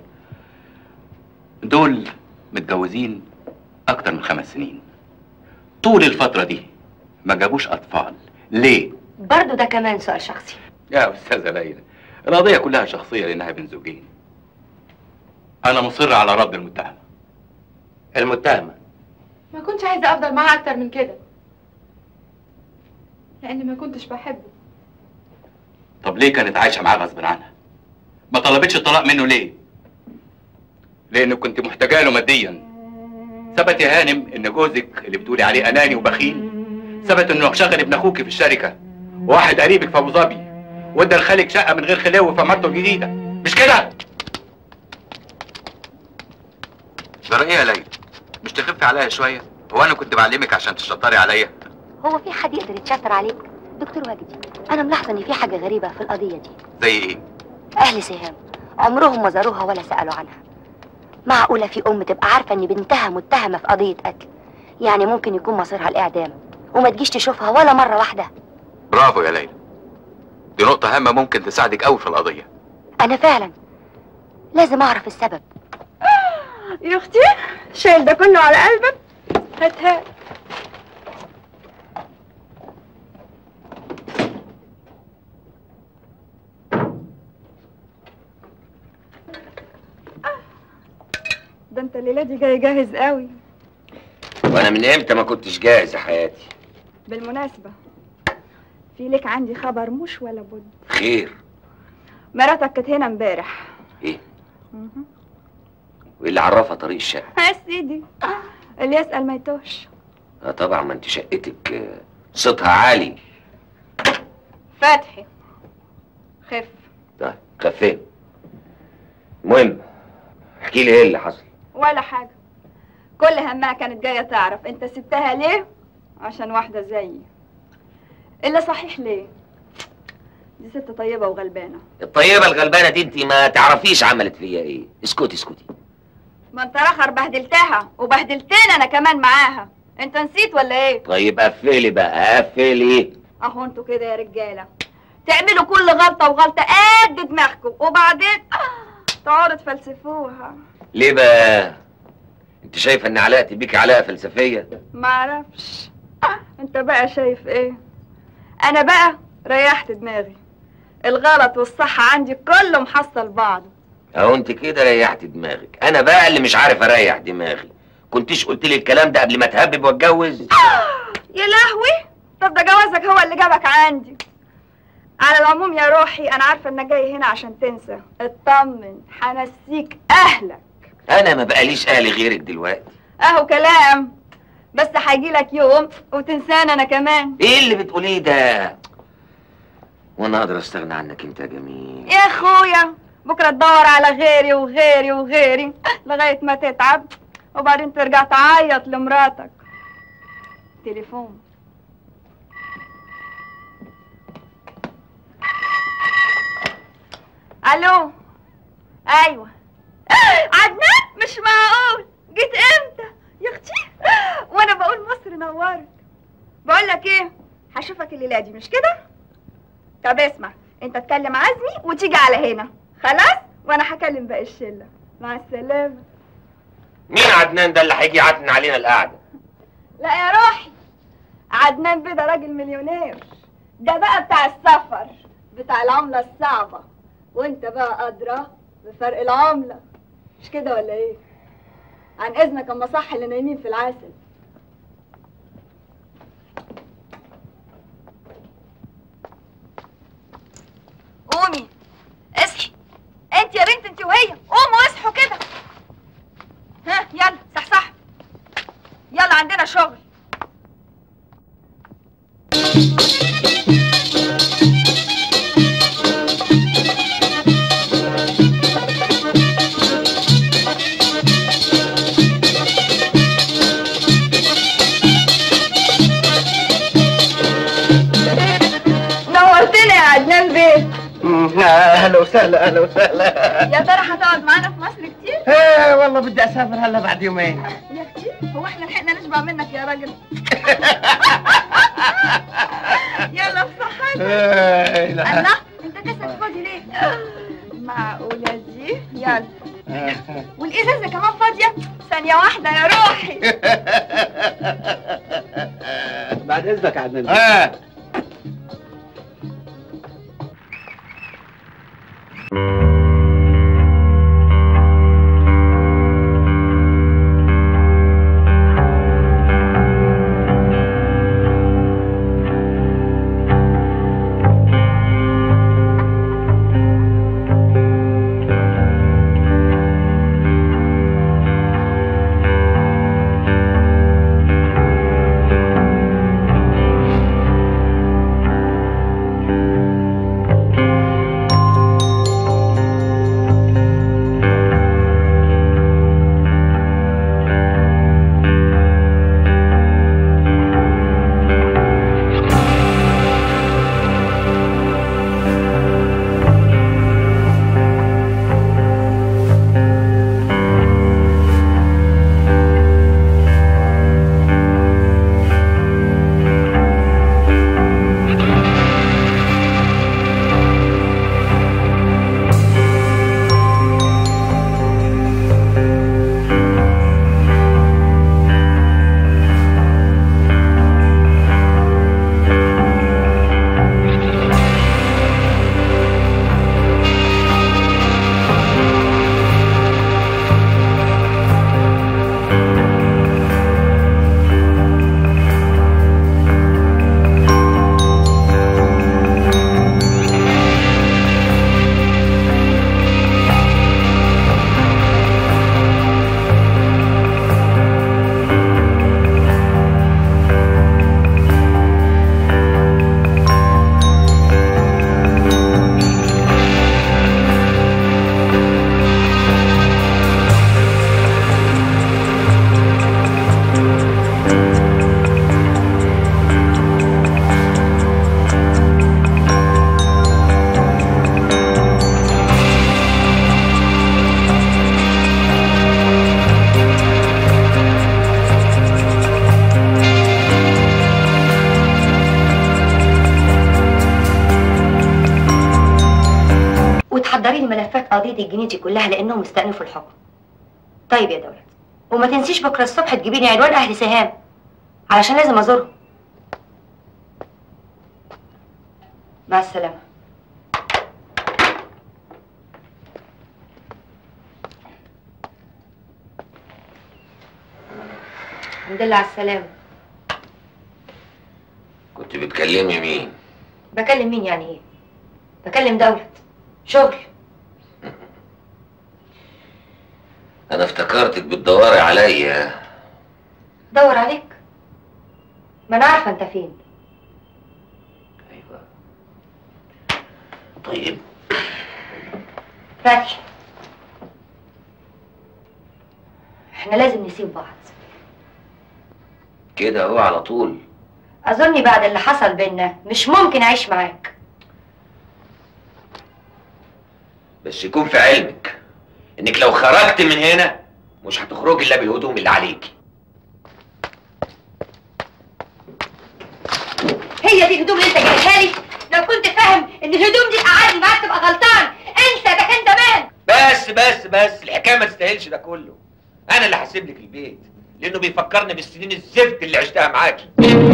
دول متجوزين اكتر من خمس سنين طول الفتره دي ما جابوش اطفال ليه برضو ده كمان سؤال شخصي يا استاذه ليلى القضيه كلها شخصيه لانها بين زوجين انا مصر على رد المتهم المتهمه ما كنتش عايزه افضل معاه اكتر من كده لاني ما كنتش بحبه طب ليه كانت عايشه معاه غصب عنها ما طلبتش الطلاق منه ليه لانك كنت محتاجه له ماديا ثبت يا هانم ان جوزك اللي بتقولي عليه اناني وبخيل ثبت انه شغل ابن اخوك في الشركه وواحد قريبك في ابو ظبي وادى لخالك شقه من غير خليه في عمارته الجديده مش كده جرى ايه يا ليلى مش تخفي عليا شويه هو انا كنت بعلمك عشان تشطري عليا هو في حد يقدر يتشطر عليك دكتور وجدي انا ملاحظه ان في حاجه غريبه في القضيه دي زي ايه اهل سهام عمرهم ما زاروها ولا سالوا عنها معقوله في ام تبقى عارفه ان بنتها متهمه في قضيه قتل يعني ممكن يكون مصيرها الاعدام وما تجيش تشوفها ولا مره واحده برافو يا ليلى دي نقطه هامه ممكن تساعدك قوي في القضيه انا فعلا لازم اعرف السبب يا اختي شايل ده كله على قلبك هات هات ده انت الليله دي جاي جاهز قوي وانا من امتى ما كنتش جاهز يا حياتي بالمناسبه في لك عندي خبر مش ولا بد خير مراتك كانت هنا امبارح ايه مهم. وايه اللي عرفها طريق الشقه يا سيدي اللي يسأل ما يتوهش اه طبعا ما انت شقتك آه، صوتها عالي فتحي خف طيب خفيت المهم احكي لي ايه اللي حصل ولا حاجة كل همها كانت جاية تعرف انت سبتها ليه عشان واحدة زيي إلا صحيح ليه دي ست طيبة وغلبانة الطيبه الغلبانه دي انت ما تعرفيش عملت فيا ايه اسكتي اسكتي ما انت رخر بهدلتها وبهدلتني انا كمان معاها انت نسيت ولا ايه طيب قفلي بقى قفلي اهو انتوا كده يا رجالة تعملوا كل غلطة وغلطة قد دماغكم وبعدين تقعدوا تفلسفوها ليه بقى انت شايفه ان علاقتي بيك علاقه فلسفيه معرفش انت بقى شايف ايه انا بقى ريحت دماغي الغلط والصح عندي كله محصل بعضه اهو انت كده ريحت دماغك انا بقى اللي مش عارف اريح دماغي كنتيش قلت لي الكلام ده قبل ما تهبب واتجوز يا لهوي طب ده جوازك هو اللي جابك عندي على العموم يا روحي انا عارفه انك جاي هنا عشان تنسى اطمن هنسيك اهلك انا ما بقاليش اهلي غيرك دلوقتي اهو كلام بس هيجيلك يوم وتنسانا انا كمان ايه اللي بتقوليه ده وانا اقدر استغنى عنك انت يا جميل يا اخويا بكره تدور على غيري وغيري وغيري لغايه ما تتعب وبعدين ترجع تعيط لمراتك تليفون الو ايوه عدنان مش معقول جيت امتى يا اختي وانا بقول مصر نورت بقول لك ايه هشوفك الليله دي مش كده طب اسمع انت تكلم عزمي وتيجي على هنا خلاص وانا هكلم باقي الشله مع السلامه مين عدنان ده اللي هيجي يعتن علينا القعده لا يا روحي عدنان بيه راجل مليونير ده بقى بتاع السفر بتاع العملة الصعبة وانت بقى أدرى بفرق العملة مش كده ولا ايه؟ عن إذنك أما صح اللي نايمين في العسل قومي اصحي انت يا بنت انت وهي قوموا اصحوا كده ها يلا صحصح يلا عندنا شغل نورتنا يا عدنان بيه اهلا وسهلا اهلا وسهلا يا ترى هتقعد معانا في مصر كتير؟ ايه والله بدي اسافر هلا بعد يومين يا اختي هو احنا لحقنا نشبع منك يا راجل يلا بصحتك إيه، لا. الله انت جسدك فاضي ليه؟ معقولة دي؟ يلا والازازة كمان فاضية؟ ثانية واحدة يا روحي بعد اذنك يا عدنان اه تحضري لي ملفات قضيه الجنيدي كلها لانهم استأنفوا الحكم طيب يا دولت وما تنسيش بكره الصبح تجيبي لي عنوان اهل سهام علشان لازم ازورهم مع السلامه الحمد لله على السلامه كنت بتكلمي مين بكلم مين يعني ايه بكلم دولت شغل انا افتكرتك بتدوري عليا دور عليك ما انا عارفه انت فين طيب فتحي احنا لازم نسيب بعض كده اهو على طول اظني بعد اللي حصل بينا مش ممكن اعيش معاك بس يكون في علمك انك لو خرجت من هنا مش هتخرجي الا بالهدوم اللي عليكي هي دي الهدوم اللي انت جايبها لي لو كنت فاهم ان الهدوم دي تقعدني معاك تبقى غلطان انسى ده كان زمان بس بس بس الحكايه ما تستاهلش ده كله انا اللي هسيب لك البيت لانه بيفكرني بالسنين الزفت اللي عشتها معاكي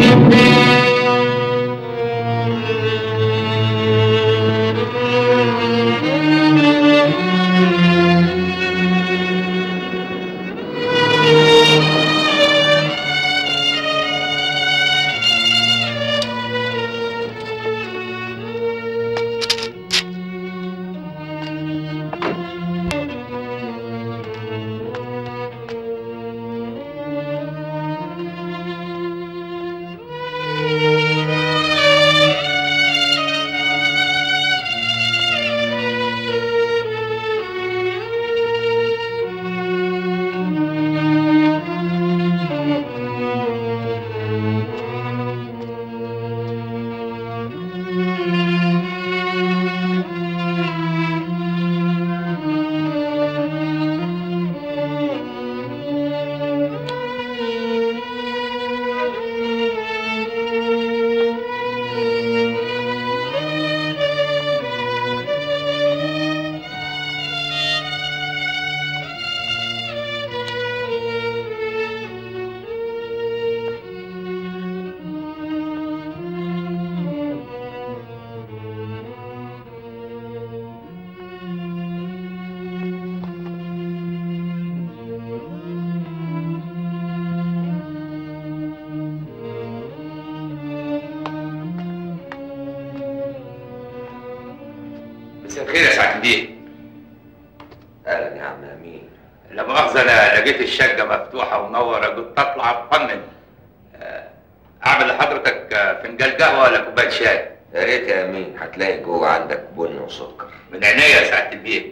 مساء الخير يا سعاده البيه اهلا يا عم امين لا مؤاخذه انا لقيت الشقه مفتوحه ومنوره قلت اطلع اطمن آه، اعمل لحضرتك آه، فنجان قهوه ولا كوبايه شاي يا ريت يا امين هتلاقي جوه عندك بن وسكر من عينيا يا سعاده البيه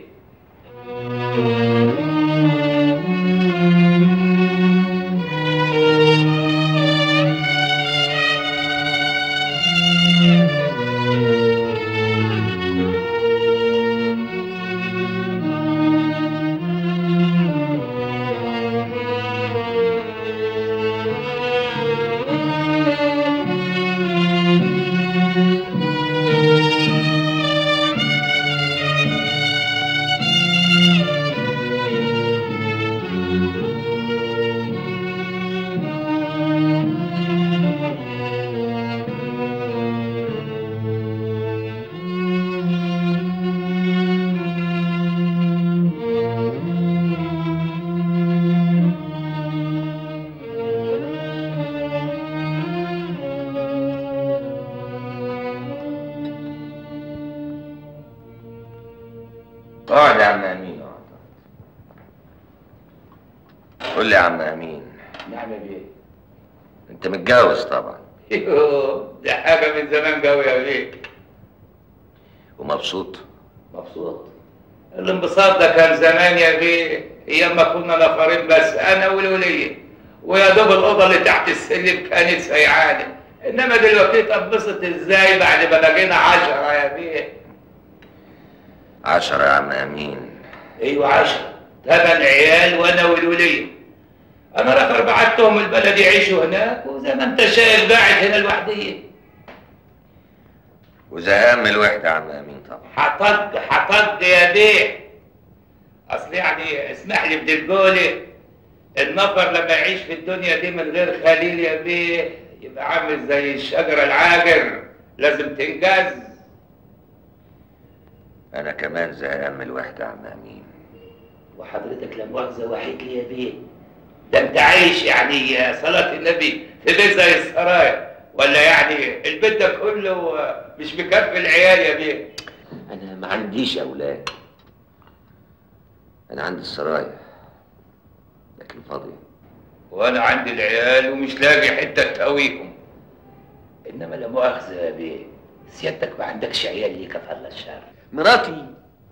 اقعد يا عم امين اقعد قول لي يا عم امين نعم يا بيه انت متجوز طبعا يوه، دي حاجه من زمان قوي يا بيه ومبسوط مبسوط الانبساط ده كان زمان يا بيه ايام ما كنا نفرين بس انا والوليه ويا دوب الاوضه اللي تحت السلم كانت سيعانه انما دلوقتي تنبسط ازاي بعد ما بقينا عشرة يا بيه عشرة يا عم امين ايوه عشرة ثمان عيال وانا والوليه انا الاخر بعتهم البلد يعيشوا هناك وزي ما انت شايف قاعد هنا لوحدي وزهقان من الوحده يا عم امين طبعا حطد حطد يا بيه اصل يعني اسمح لي بدرجولي النفر لما يعيش في الدنيا دي من غير خليل يا بيه يبقى عامل زي الشجره العاجر لازم تنجز انا كمان زهقان من الوحده يا عم امين وحضرتك لا مؤاخذه وحيد لي يا بيه ده انت عايش يعني صلاه النبي في بيت زي السرايا ولا يعني البيت ده كله مش مكفي العيال يا بيه انا ما عنديش اولاد انا عندي السرايا لكن فاضيه وانا عندي العيال ومش لاقي حته تقويهم انما لا مؤاخذه يا بيه سيادتك ما عندكش عيال ليك فلا الشر مراتي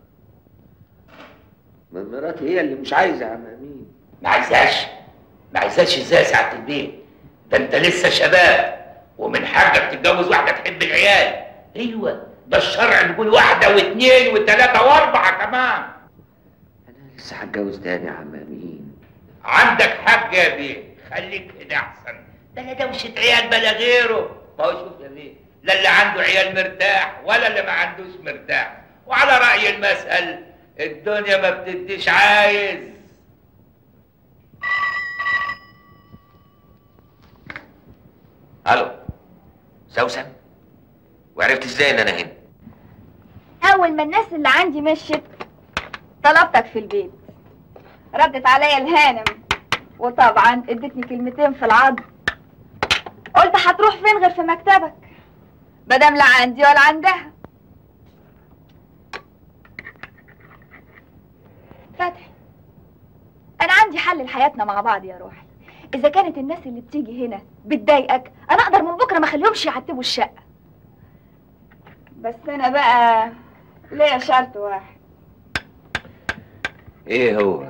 ما مراتي هي اللي مش عايزه يا عم امين ما عايزاش ما عايزاش ازاي يا سعاده البيت ده انت لسه شباب ومن حقك تتجوز واحده تحب العيال ايوه ده الشرع بيقول واحده واثنين وثلاثه واربعه كمان لسه هتجوز تاني يا عم امين عندك حق يا بيه خليك هنا احسن ده لا دوشه عيال بلا غيره ما هو شوف يا بيه لا اللي عنده عيال مرتاح ولا اللي ما عندوش مرتاح وعلى راي المثل الدنيا ما بتديش عايز الو سوسن وعرفت ازاي ان انا هنا اول ما الناس اللي عندي مشيت طلبتك في البيت ردت عليا الهانم وطبعا ادتني كلمتين في العض قلت هتروح فين غير في مكتبك مادام لا عندي ولا عندها فتحي انا عندي حل لحياتنا مع بعض يا روحي اذا كانت الناس اللي بتيجي هنا بتضايقك انا اقدر من بكره ما اخليهمش يعتبوا الشقه بس انا بقى ليا شرط واحد ايه هو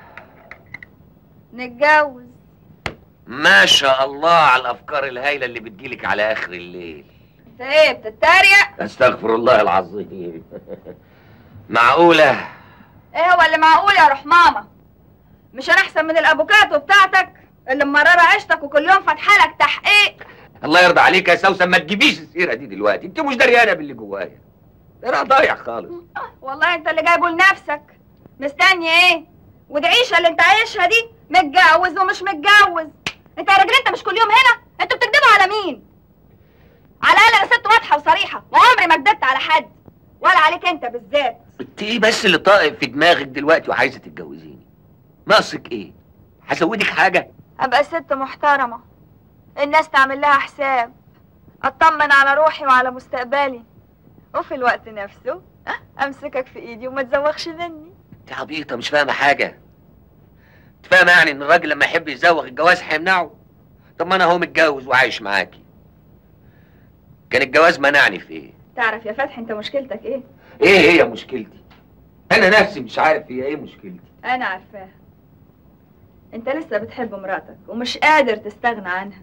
نتجوز ما شاء الله على الافكار الهايله اللي بتجيلك على اخر الليل انت ايه بتتريق استغفر الله العظيم معقوله ايه هو اللي معقول يا روح ماما مش انا احسن من الافوكاتو بتاعتك اللي مراره عيشتك وكل يوم فاتحه لك تحقيق الله يرضى عليك يا سوسن ما تجيبيش السيره دي دلوقتي انت مش دريانه باللي جوايا انا ضايع خالص والله انت اللي جايبه لنفسك مستني ايه ودي عيشه اللي انت عايشها دي متجوز ومش متجوز انت يا راجل انت مش كل يوم هنا انتوا بتكدبوا على مين على الاقل انا ست واضحه وصريحه وعمري ما كدبت على حد ولا عليك انت بالذات انت ايه بس اللي طائف في دماغك دلوقتي وعايزه تتجوزيني ناقصك ايه هزودك حاجه ابقى ست محترمه الناس تعمل لها حساب اطمن على روحي وعلى مستقبلي وفي الوقت نفسه امسكك في ايدي وما تزوغش مني انت عبيطه مش فاهمه حاجه انت فاهمه يعني ان الراجل لما يحب يزوغ الجواز هيمنعه طب ما انا هو متجوز وعايش معاكي كان الجواز منعني في ايه تعرف يا فتحي انت مشكلتك ايه ايه هي مشكلتي انا نفسي مش عارف هي ايه مشكلتي انا عارفاها انت لسه بتحب مراتك ومش قادر تستغنى عنها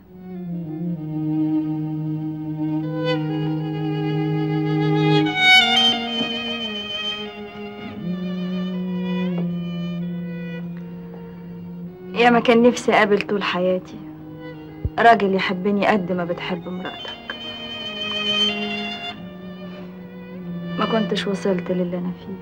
يا ما كان نفسي اقابل طول حياتي راجل يحبني قد ما بتحب مراتك ما كنتش وصلت للي انا فيه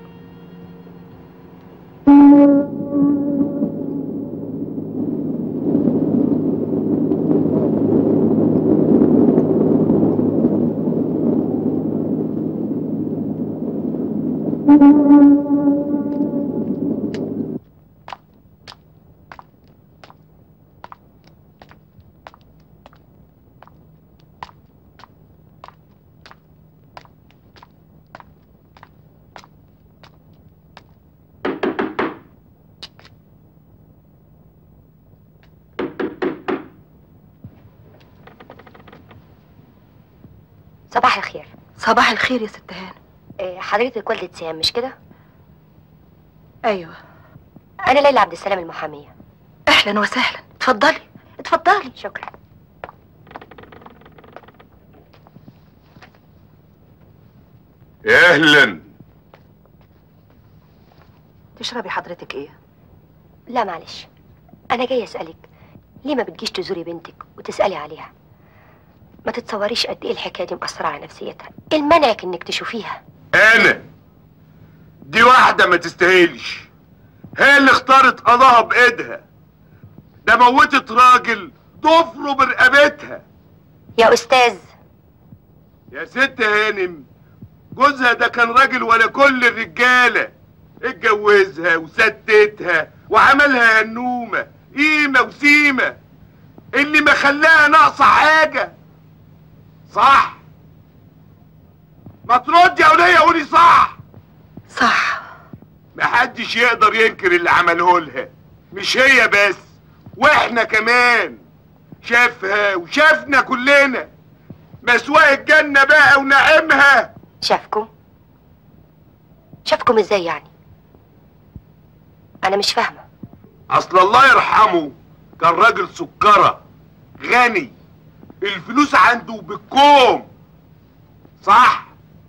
صباح الخير صباح الخير يا ست هانم إيه، حضرتك والدة سام مش كده؟ ايوه أنا ليلى عبد السلام المحامية اهلا وسهلا اتفضلي اتفضلي شكرا اهلا تشربي حضرتك ايه لا معلش أنا جاية أسألك ليه ما بتجيش تزوري بنتك وتسألي عليها؟ ما تتصوريش قد ايه الحكايه دي مأثره على نفسيتها ايه المنعك انك تشوفيها انا دي واحدة ما تستاهلش هي اللي اختارت قضاها بايدها ده موتت راجل ضفره برقبتها يا استاذ يا ست هانم جوزها ده كان راجل ولا كل الرجالة اتجوزها وستتها وعملها هنومة قيمة وسيمة اللي ما خلاها ناقصة حاجة صح ما ترد يا ولية قولي صح صح محدش يقدر ينكر اللي عمله لها مش هي بس واحنا كمان شافها وشافنا كلنا مسواء الجنة بقى ونعيمها شافكم شافكم ازاي يعني انا مش فاهمه اصل الله يرحمه كان راجل سكرة غني الفلوس عنده بالكوم صح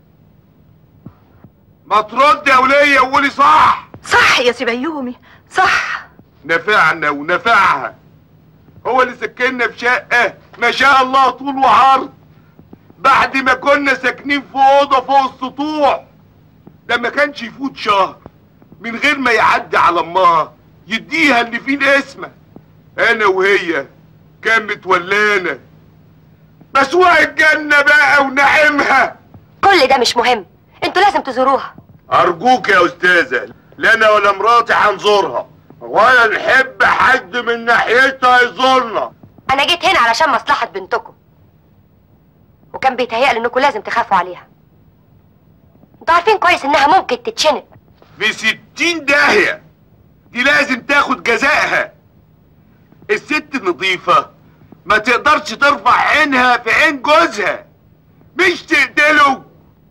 ما ترد يا ولية وقولي صح صح يا سي بيومي صح نفعنا ونفعها هو اللي سكننا في شقة ما شاء الله طول وعرض بعد ما كنا ساكنين في أوضة فوق السطوح ده ما كانش يفوت شهر من غير ما يعدي على امها يديها اللي فيه الاسمة انا وهي كان متولانا مسواق الجنة بقى ونعيمها كل ده مش مهم انتوا لازم تزوروها ارجوك يا استاذة لا انا ولا مراتي هنزورها ولا نحب حد من ناحيتها يزورنا انا جيت هنا علشان مصلحه بنتكم وكان بيتهيألي انكم لازم تخافوا عليها انتوا عارفين كويس انها ممكن تتشنق في ستين داهية دي لازم تاخد جزائها الست النظيفة ما تقدرش ترفع عينها في عين جوزها مش تقتله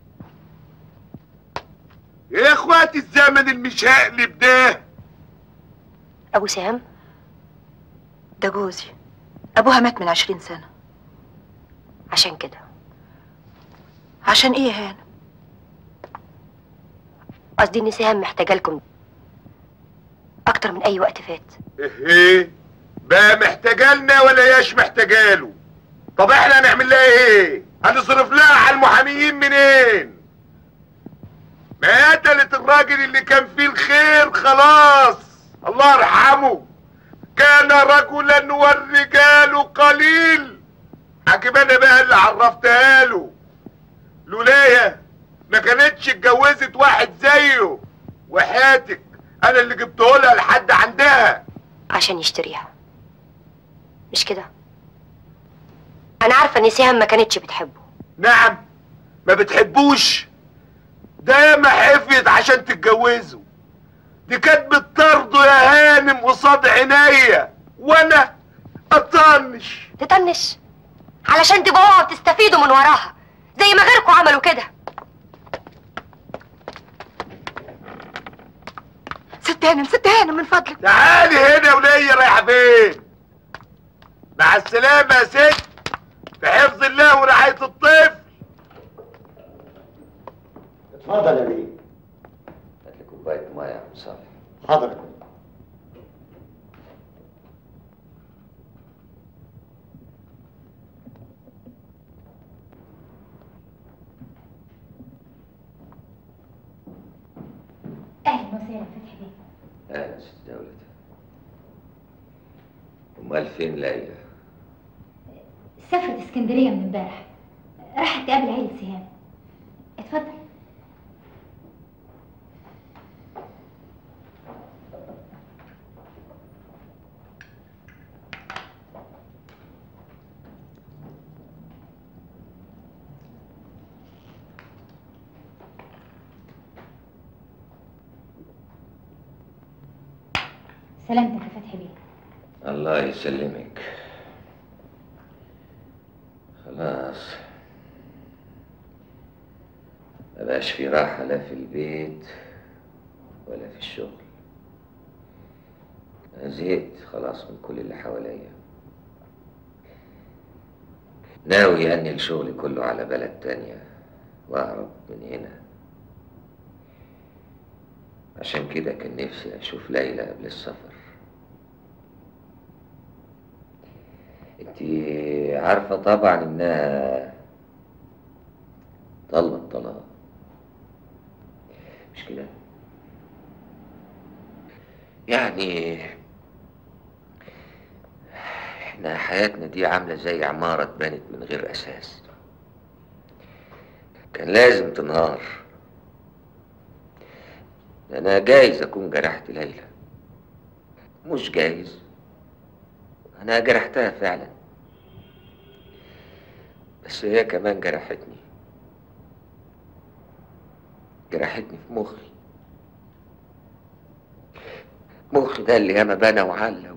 يا اخواتي الزمن المشقلب ده ابو سهام ده جوزي ابوها مات من عشرين سنة عشان كده عشان ايه يا هانم قصدي ان سهام محتاجه لكم اكتر من اي وقت فات ايه بقى محتاجة لنا ولا ياش محتاجة له طب احنا هنعمل لها ايه هنصرف لها على المحاميين منين ما قتلت الراجل اللي كان فيه الخير خلاص الله يرحمه كان رجلا والرجال قليل عجباني بقى اللي عرفتها له لولايا ما كانتش اتجوزت واحد زيه وحياتك انا اللي جبته لها لحد عندها عشان يشتريها مش كده انا عارفه ان سهام ما كانتش بتحبه نعم ما بتحبوش ده ما حفظ عشان تتجوزه دي كانت بتطرده يا هانم قصاد عينيا وانا اطنش تطنش علشان تبقوا وتستفيدوا من وراها زي ما غيركم عملوا كده ست هانم ست هانم من فضلك تعالي هنا يا ولية رايحة فين مع السلامة يا ست في حفظ الله ورعاية الطفل اتفضل يا بيه هات لي كوبايه ميه يا عم صالح حاضر يا فندم. اهلا وسهلا فتحي بيه اهلا يا ست دولة امال فين ليلى سافرت اسكندريه من امبارح راحت تقابل عيلة سهام اتفضل سلامتك يا فتحي بيه الله يسلمك خلاص ما بقاش في راحة لا في البيت ولا في الشغل أنا زهقت خلاص من كل اللي حواليا ناوي أني الشغل كله على بلد تانية وأهرب من هنا عشان كده كان نفسي أشوف ليلى قبل السفر انت عارفة طبعا انها طالبة الطلاق مش كده يعني احنا حياتنا دي عاملة زي عمارة اتبنت من غير اساس كان لازم تنهار انا جايز اكون جرحت ليلى مش جايز انا جرحتها فعلا بس هي كمان جرحتني جرحتني في مخي مخي ده اللي ياما بنى وعلى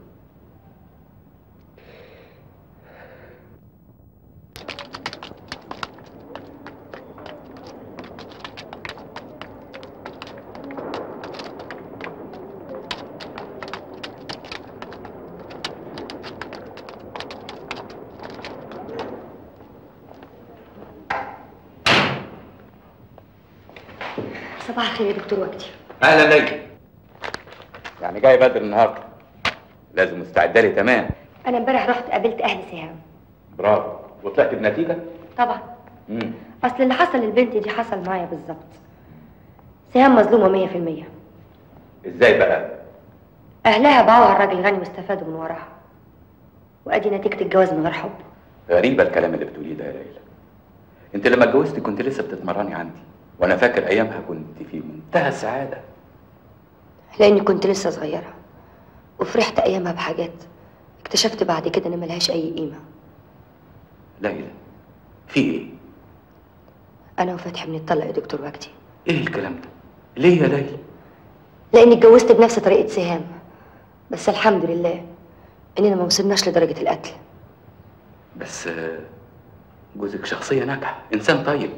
صباح الخير يا دكتور وجدي اهلا ليلى يعني جاي بدري النهارده لازم مستعده لي تمام انا امبارح رحت قابلت اهل سهام برافو وطلعت بنتيجه طبعا امم اصل اللي حصل للبنت دي حصل معايا بالظبط سهام مظلومه مية في المية ازاي بقى اهلها باعوها الراجل غني واستفادوا من وراها وادي نتيجه الجواز من غير حب غريبه الكلام اللي بتقوليه ده يا ليلى انت لما اتجوزتي كنت لسه بتتمرني عندي وانا فاكر ايامها كنت في منتهى السعاده لاني كنت لسه صغيره وفرحت ايامها بحاجات اكتشفت بعد كده ان ملهاش اي قيمه ليلى في ايه انا وفتحي بنتطلق يا دكتور وجدي ايه الكلام ده ليه يا ليلى لاني اتجوزت بنفس طريقه سهام بس الحمد لله اننا ما وصلناش لدرجه القتل بس آه، جوزك شخصيه ناجحه انسان طيب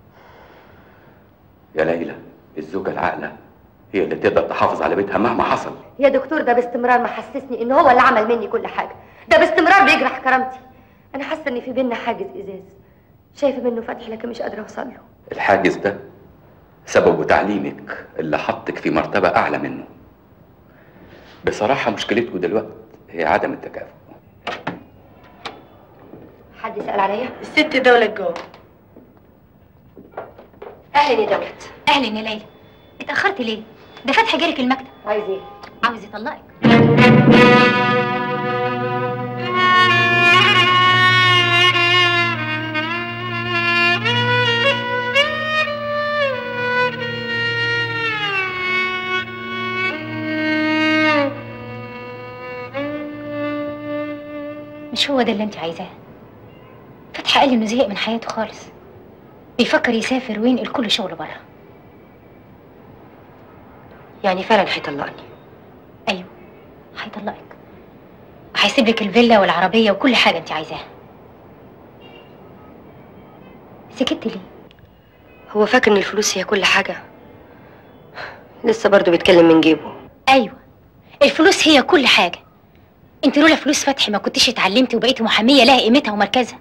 يا ليلى الزوجه العاقله هي اللي تقدر تحافظ على بيتها مهما حصل يا دكتور ده باستمرار محسسني ان هو اللي عمل مني كل حاجه ده باستمرار بيجرح كرامتي انا حاسه ان في بينا حاجز ازاز شايفه منه فتح لكن مش قادره اوصل له الحاجز ده سببه تعليمك اللي حطك في مرتبة أعلى منه بصراحة مشكلتكم دلوقتي هي عدم التكافؤ حد يسال عليا الست دولة جوه اهلا يا دولت اهلا يا ليلى اتاخرت ليه ده فتحي جالك المكتب عايز ايه عاوز يطلقك مش هو ده اللي انت عايزاه فتحي قال لي انه زهق من حياته خالص بيفكر يسافر وينقل كل شغله بره يعني فعلا هيطلقني ايوه هيطلقك وهيسيب لك الفيلا والعربيه وكل حاجه انت عايزاها سكت ليه هو فاكر ان الفلوس هي كل حاجه لسه برضه بيتكلم من جيبه ايوه الفلوس هي كل حاجه انت لولا فلوس فتحي ما كنتش اتعلمتي وبقيتي محاميه لها قيمتها ومركزها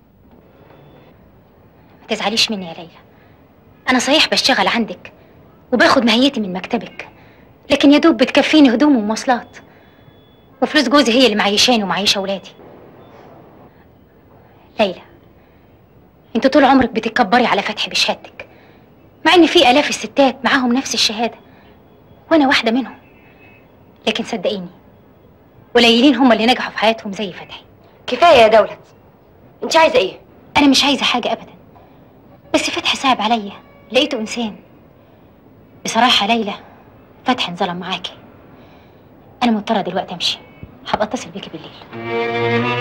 ما تزعليش مني يا ليلى انا صحيح بشتغل عندك وباخد ماهيتي من مكتبك لكن يا دوب بتكفيني هدوم ومواصلات وفلوس جوزي هي اللي معيشاني ومعيشه ولادي ليلى انت طول عمرك بتتكبري على فتحي بشهادتك مع ان في الاف الستات معاهم نفس الشهاده وانا واحده منهم لكن صدقيني قليلين هم اللي نجحوا في حياتهم زي فتحي كفايه يا دولت انت عايزه ايه انا مش عايزه حاجه ابدا بس فتحي صعب عليا لقيته انسان بصراحه ليلى فتحي انظلم معاكي انا مضطره دلوقتي امشي هبقى اتصل بيكي بالليل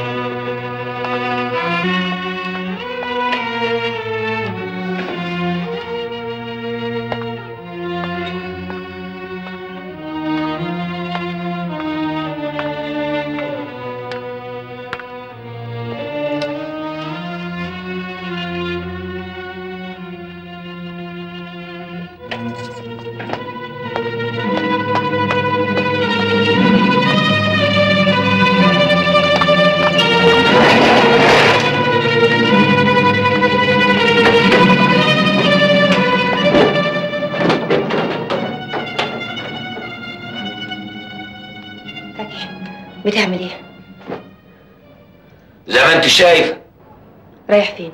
بتعمل ايه زي ما انت شايفه رايح فين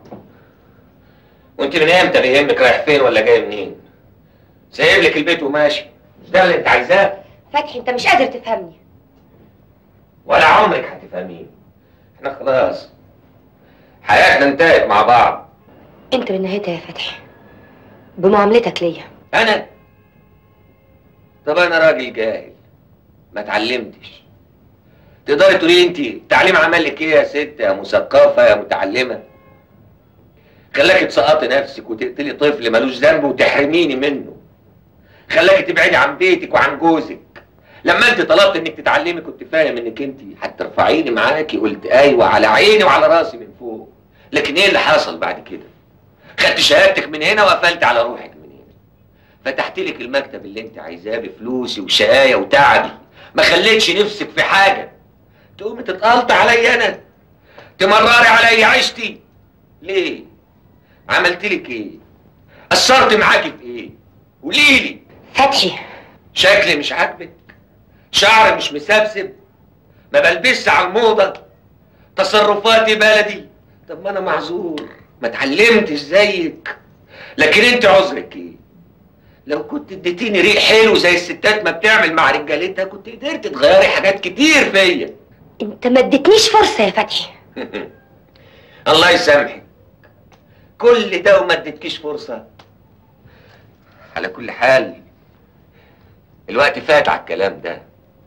وانت من امتى بيهمك رايح فين ولا جاي منين سايب لك البيت وماشي مش ده اللي انت عايزاه فتحي انت مش قادر تفهمني ولا عمرك هتفهميه احنا خلاص حياتنا انتهت مع بعض انت من نهايتها يا فتحي بمعاملتك ليا انا طب انا راجل جاهل ما اتعلمتش تقدري تقولي انت التعليم عمل لك ايه يا ست يا مثقفه يا متعلمه خلاكي تسقطي نفسك وتقتلي طفل ملوش ذنب وتحرميني منه خلاكي تبعدي عن بيتك وعن جوزك لما انت طلبت انك تتعلمي كنت فاهم انك انت هترفعيني معاكي قلت ايوه على عيني وعلى راسي من فوق لكن ايه اللي حصل بعد كده خدت شهادتك من هنا وقفلت على روحك من هنا فتحت لك المكتب اللي انت عايزاه بفلوسي وشقايه وتعبي ما خليتش نفسك في حاجه تقومي تتقلط عليا انا تمرري عليا عيشتي ليه عملت لك ايه قصرت معاكي في ايه قولي لي فتحي شكلي مش عاجبك شعري مش مسبسب ما بلبسش على الموضه تصرفاتي بلدي طب ما انا معذور ما اتعلمتش زيك لكن انت عذرك ايه لو كنت اديتيني ريق حلو زي الستات ما بتعمل مع رجالتها كنت قدرت تغيري حاجات كتير فيا انت ما اديتنيش فرصه يا فتحي الله يسامحك كل ده وما اديتكيش فرصه على كل حال الوقت فات على الكلام ده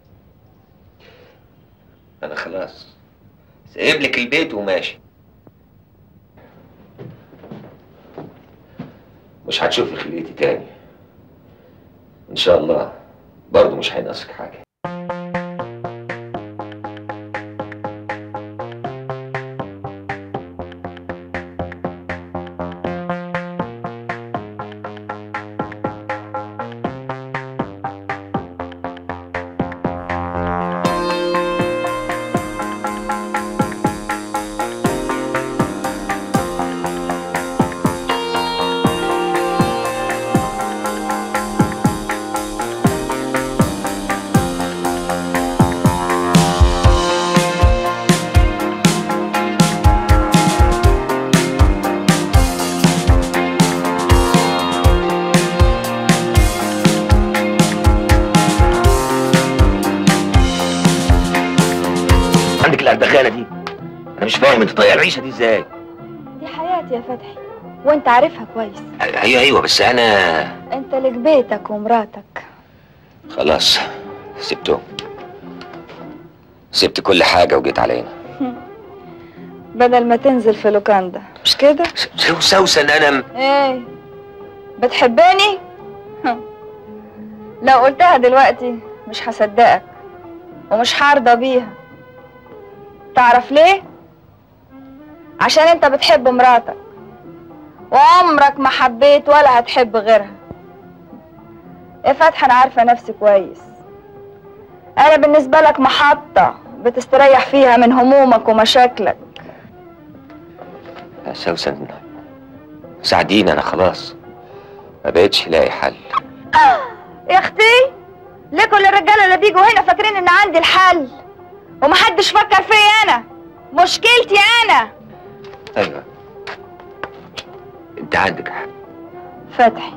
انا خلاص سايب لك البيت وماشي مش هتشوفي خليتي تاني ان شاء الله برضه مش هينقصك حاجه عندك الأردخانة دي أنا مش فاهم أنت طايقة العيشة دي إزاي دي حياتي يا فتحي وانت عارفها كويس أيوه أيوه بس أنا انت لك بيتك ومراتك خلاص سبتهم سبت كل حاجة وجيت علينا بدل ما تنزل في لوكاندا مش كده سو سوسن أنا م- ايه بتحبني هم. لو قلتها دلوقتي مش هصدقك ومش هرضى بيها تعرف ليه عشان انت بتحب مراتك وعمرك ما حبيت ولا هتحب غيرها يا فتحي انا عارفه نفسي كويس انا بالنسبه لك محطه بتستريح فيها من همومك ومشاكلك يا سوسن ساعديني أنا خلاص ما بقتش لاقي حل يا اختي ليه كل الرجاله اللي بيجوا هنا فاكرين ان عندي الحل ومحدش فكر فيا انا مشكلتي انا أيوه أنت عندك حق فتحي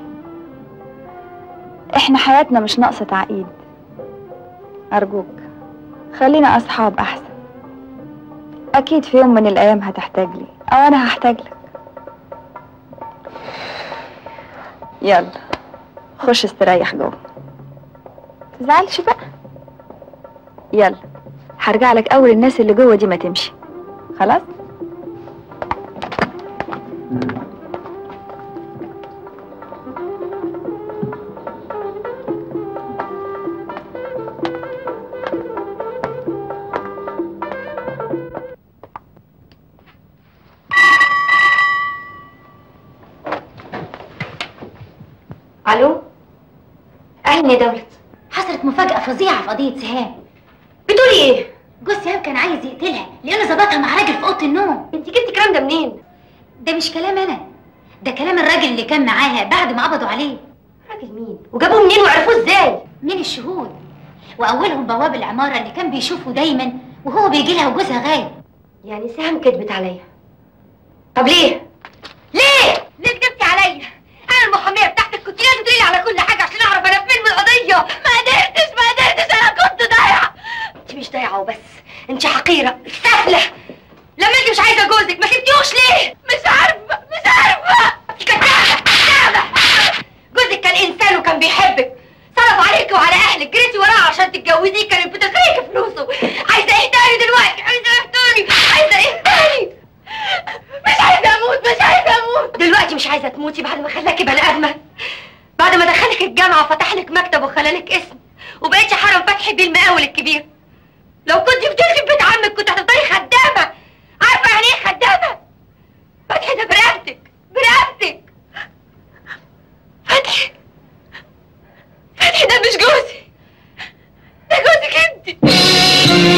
احنا حياتنا مش ناقصة تعقيد ارجوك خلينا اصحاب احسن اكيد في يوم من الايام هتحتاج لي او انا هحتاج لك يلا خش استريح جوه تزعلش بقى يلا هرجع لك اول الناس اللي جوه دي ما تمشي خلاص الو اهلا يا دولت حصلت مفاجأة فظيعة في قضية سهام بتقولي ايه؟ جوز سهام كان عايز يقتلها لأنه ظبطها مع راجل في أوضة النوم انت جبتي الكلام ده منين؟ ده مش كلام أنا ده كلام الراجل اللي كان معاها بعد ما قبضوا عليه راجل مين؟ وجابوه منين وعرفوه ازاي؟ من الشهود وأولهم بواب العمارة اللي كان بيشوفه دايما وهو بيجي لها وجوزها غايب يعني سهم كدبت عليا طب ليه؟ ليه؟ ليه كدبتي عليا؟ انا المحاميه بتاعتك كنت لازم تقولي لي على كل حاجه عشان اعرف انا فين من القضيه ما قدرتش ما قدرتش انا كنت ضايعه انت مش ضايعه وبس انت حقيره سهله لما انت مش عايزه جوزك ما سبتيهوش ليه؟ مش عارفه مش عارفه انت كدابه كدابه جوزك كان انسان وكان بيحبك صرف عليك وعلى اهلك جريتي وراه عشان تتجوزيه كانت بتغريك فلوسه عايزه ايه تاني دلوقتي عايزه ايه تاني عايزه ايه تاني مش عايزه اموت مش عايزه اموت دلوقتي مش عايزه تموتي بعد ما خلاكي بني ادمه بعد ما دخلك الجامعه وفتح لك مكتب وخلالك اسم وبقيتي حرم فتحي بيه المقاول الكبير لو كنت فضلتي في بيت عمك كنت هتفضلي خدامه عارفه يعني ايه خدامه فتحي ده برقبتك برقبتك فتحي فتحي ده مش جوزي ده جوزك انت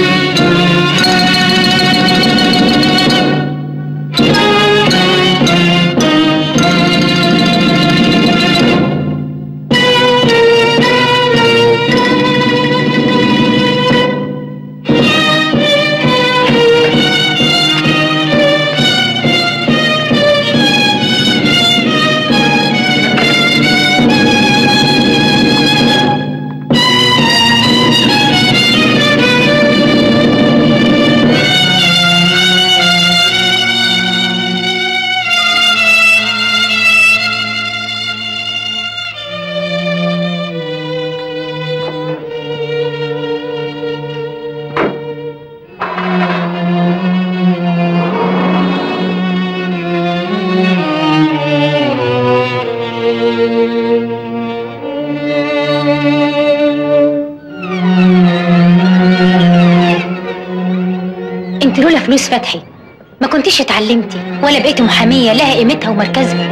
انت لولا فلوس فتحي ما كنتيش اتعلمتي ولا بقيتي محامية لها قيمتها ومركزها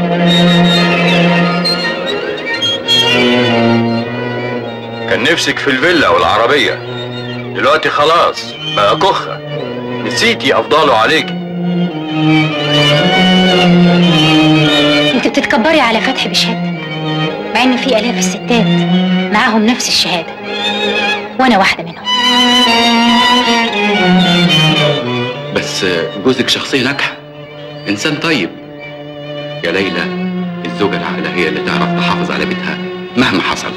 كان نفسك في الفيلا والعربية دلوقتي خلاص بقى كخة نسيتي أفضاله عليك انت بتتكبري على فتحي بشهادتك مع ان في الاف الستات معاهم نفس الشهادة وانا واحدة منهم بس جوزك شخصية ناجحة إنسان طيب يا ليلى الزوجة العاقلة هي اللي تعرف تحافظ على بيتها مهما حصل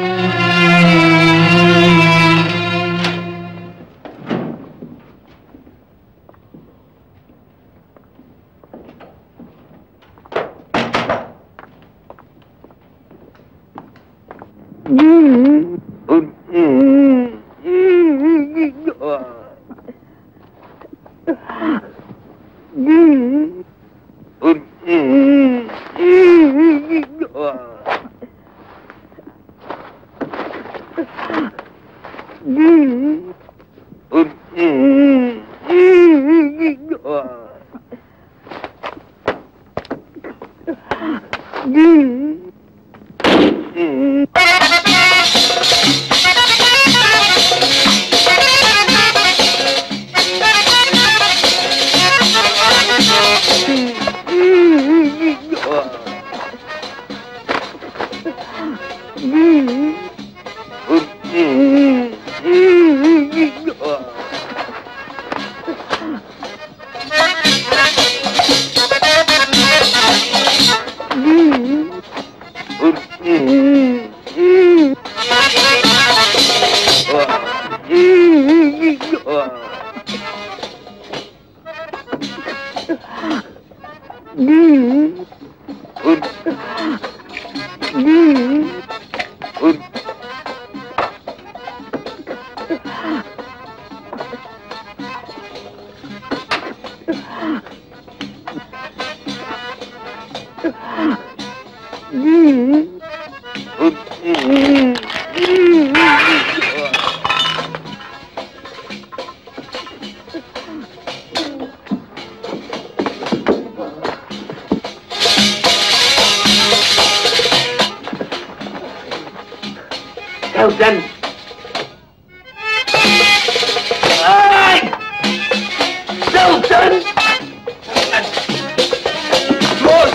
سوسن سوسن مول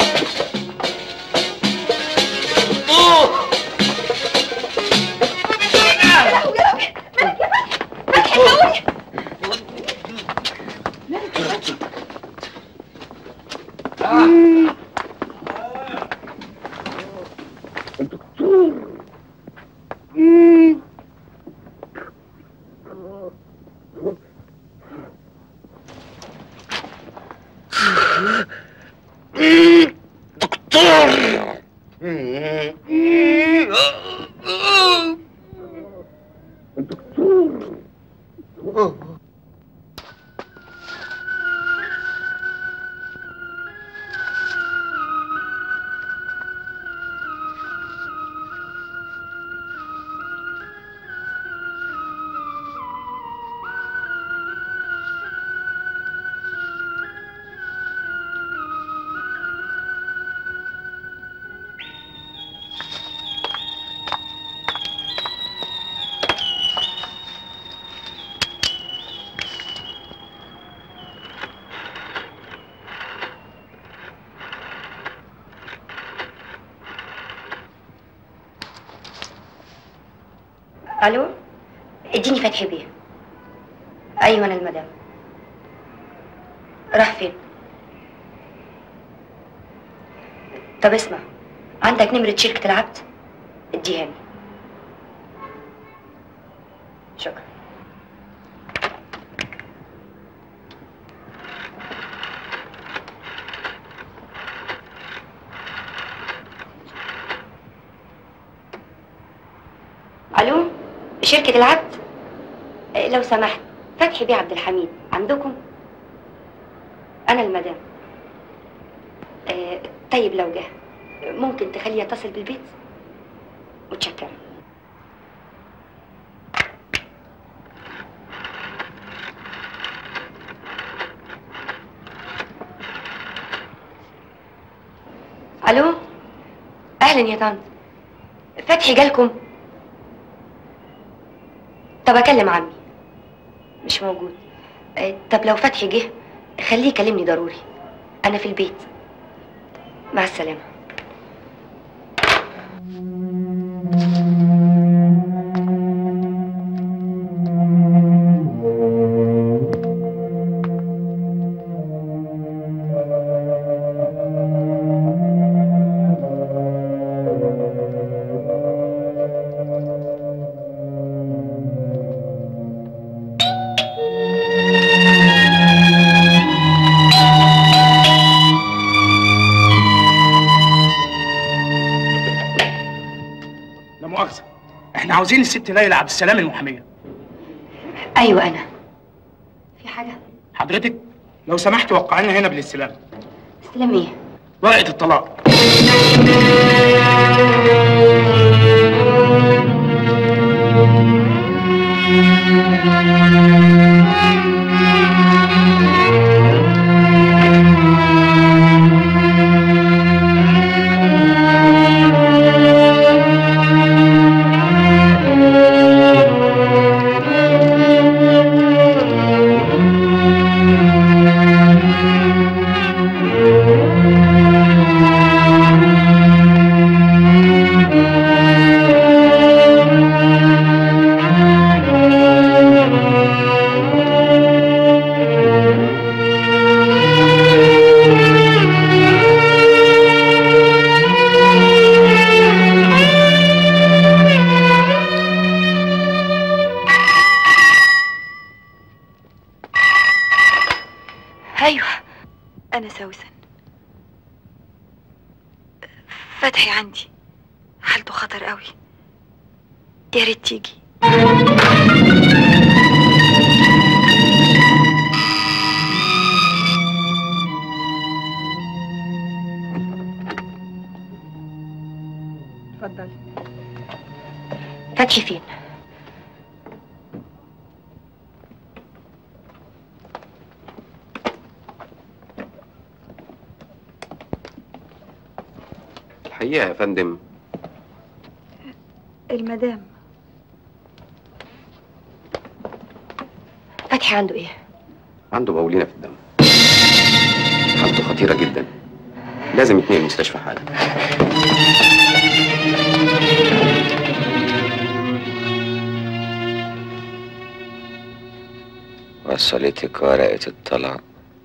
اوه الو اديني فتحي بيه ايوه انا المدام راح فين طب اسمع عندك نمرة شركة العبد اديها لي شكرا الو شركة العبد آه، لو سمحت فتحي بيه عبد الحميد عندكم انا المدام آه، طيب لو جه ممكن تخليه يتصل بالبيت متشكرة الو اهلا يا طنط فتحي جالكم طب اكلم عمي مش موجود آه، طب لو فتحي جه خليه يكلمني ضروري انا في البيت مع السلامه لا مؤاخذة احنا عاوزين الست ليلى عبد السلام المحامية ايوه انا في حاجه حضرتك لو سمحت وقع لنا هنا بالاستلام استلم ايه ورقة الطلاق ايوه انا سوسن فتحي عندي حالته خطر قوي يا ريت تيجي اتفضلي فتحي فين الحقيقة يا فندم المدام فتحي عنده ايه عنده بولينة في الدم حالته خطيرة جدا لازم يتنقل المستشفى حالا وصلتك ورقة الطلاق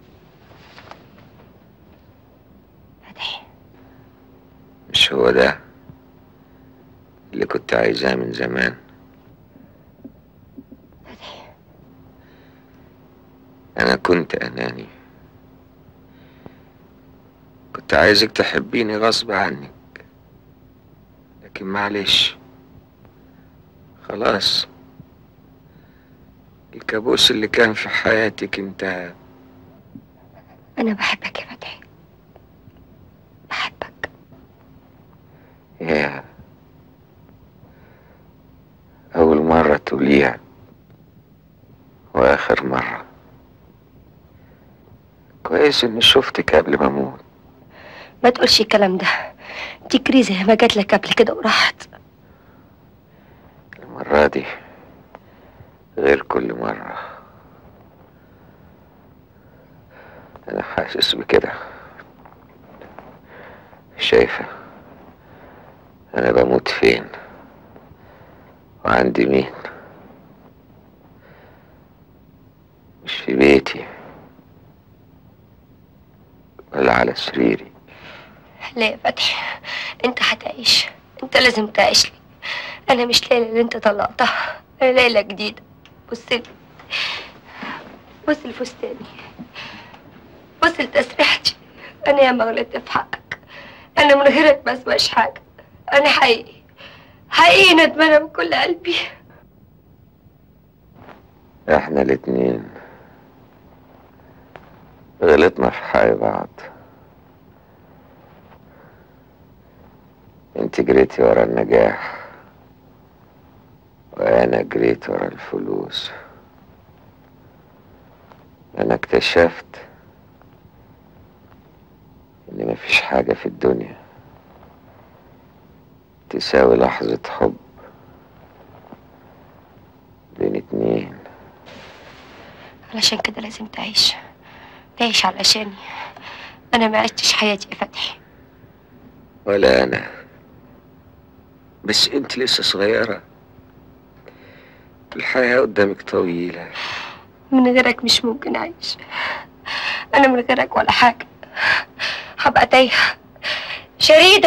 مش هو ده اللي كنت عايزاه من زمان أنا كنت أناني كنت عايزك تحبيني غصب عنك لكن معلش خلاص الكابوس اللي كان في حياتك انتهى أنا بحبك يا فتحي يا أول مرة تقوليها وآخر مرة كويس إني شفتك قبل ما أموت ما تقولش الكلام ده دي كريزة ما جات لك قبل كده وراحت المرة دي غير كل مرة أنا حاسس بكده شايفة أنا بموت فين وعندي مين مش في بيتي ولا على سريري لا يا فتحي انت هتعيش انت لازم تعيش لي انا مش ليلى اللي انت طلقتها انا ليلى جديدة بص لي بص لفستاني بص لتسريحتي انا يا ما غلطت في حقك انا من غيرك ما اسواش حاجة انا حقيقي حقيقي ندمانة من كل قلبي احنا الاتنين غلطنا في حق بعض انت جريتي ورا النجاح وانا جريت ورا الفلوس انا اكتشفت ان مفيش حاجة في الدنيا تساوي لحظة حب بين اتنين علشان كده لازم تعيش تعيش علشاني انا ما عشتش حياتي يا فتحي ولا انا بس انت لسه صغيرة الحياة قدامك طويلة من غيرك مش ممكن اعيش انا من غيرك ولا حاجة هبقى تايهة شريدة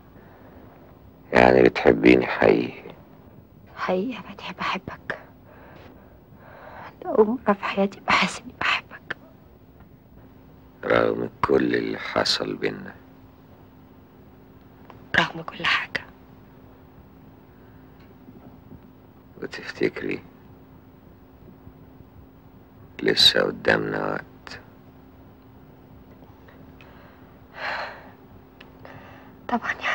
يعني بتحبيني حقيقي حقيقي يا فتحي بحبك لأول مرة في حياتي بحس إني بحبك رغم كل اللي حصل بينا رغم كل حاجة وتفتكري لسه قدامنا وقت طبعا يا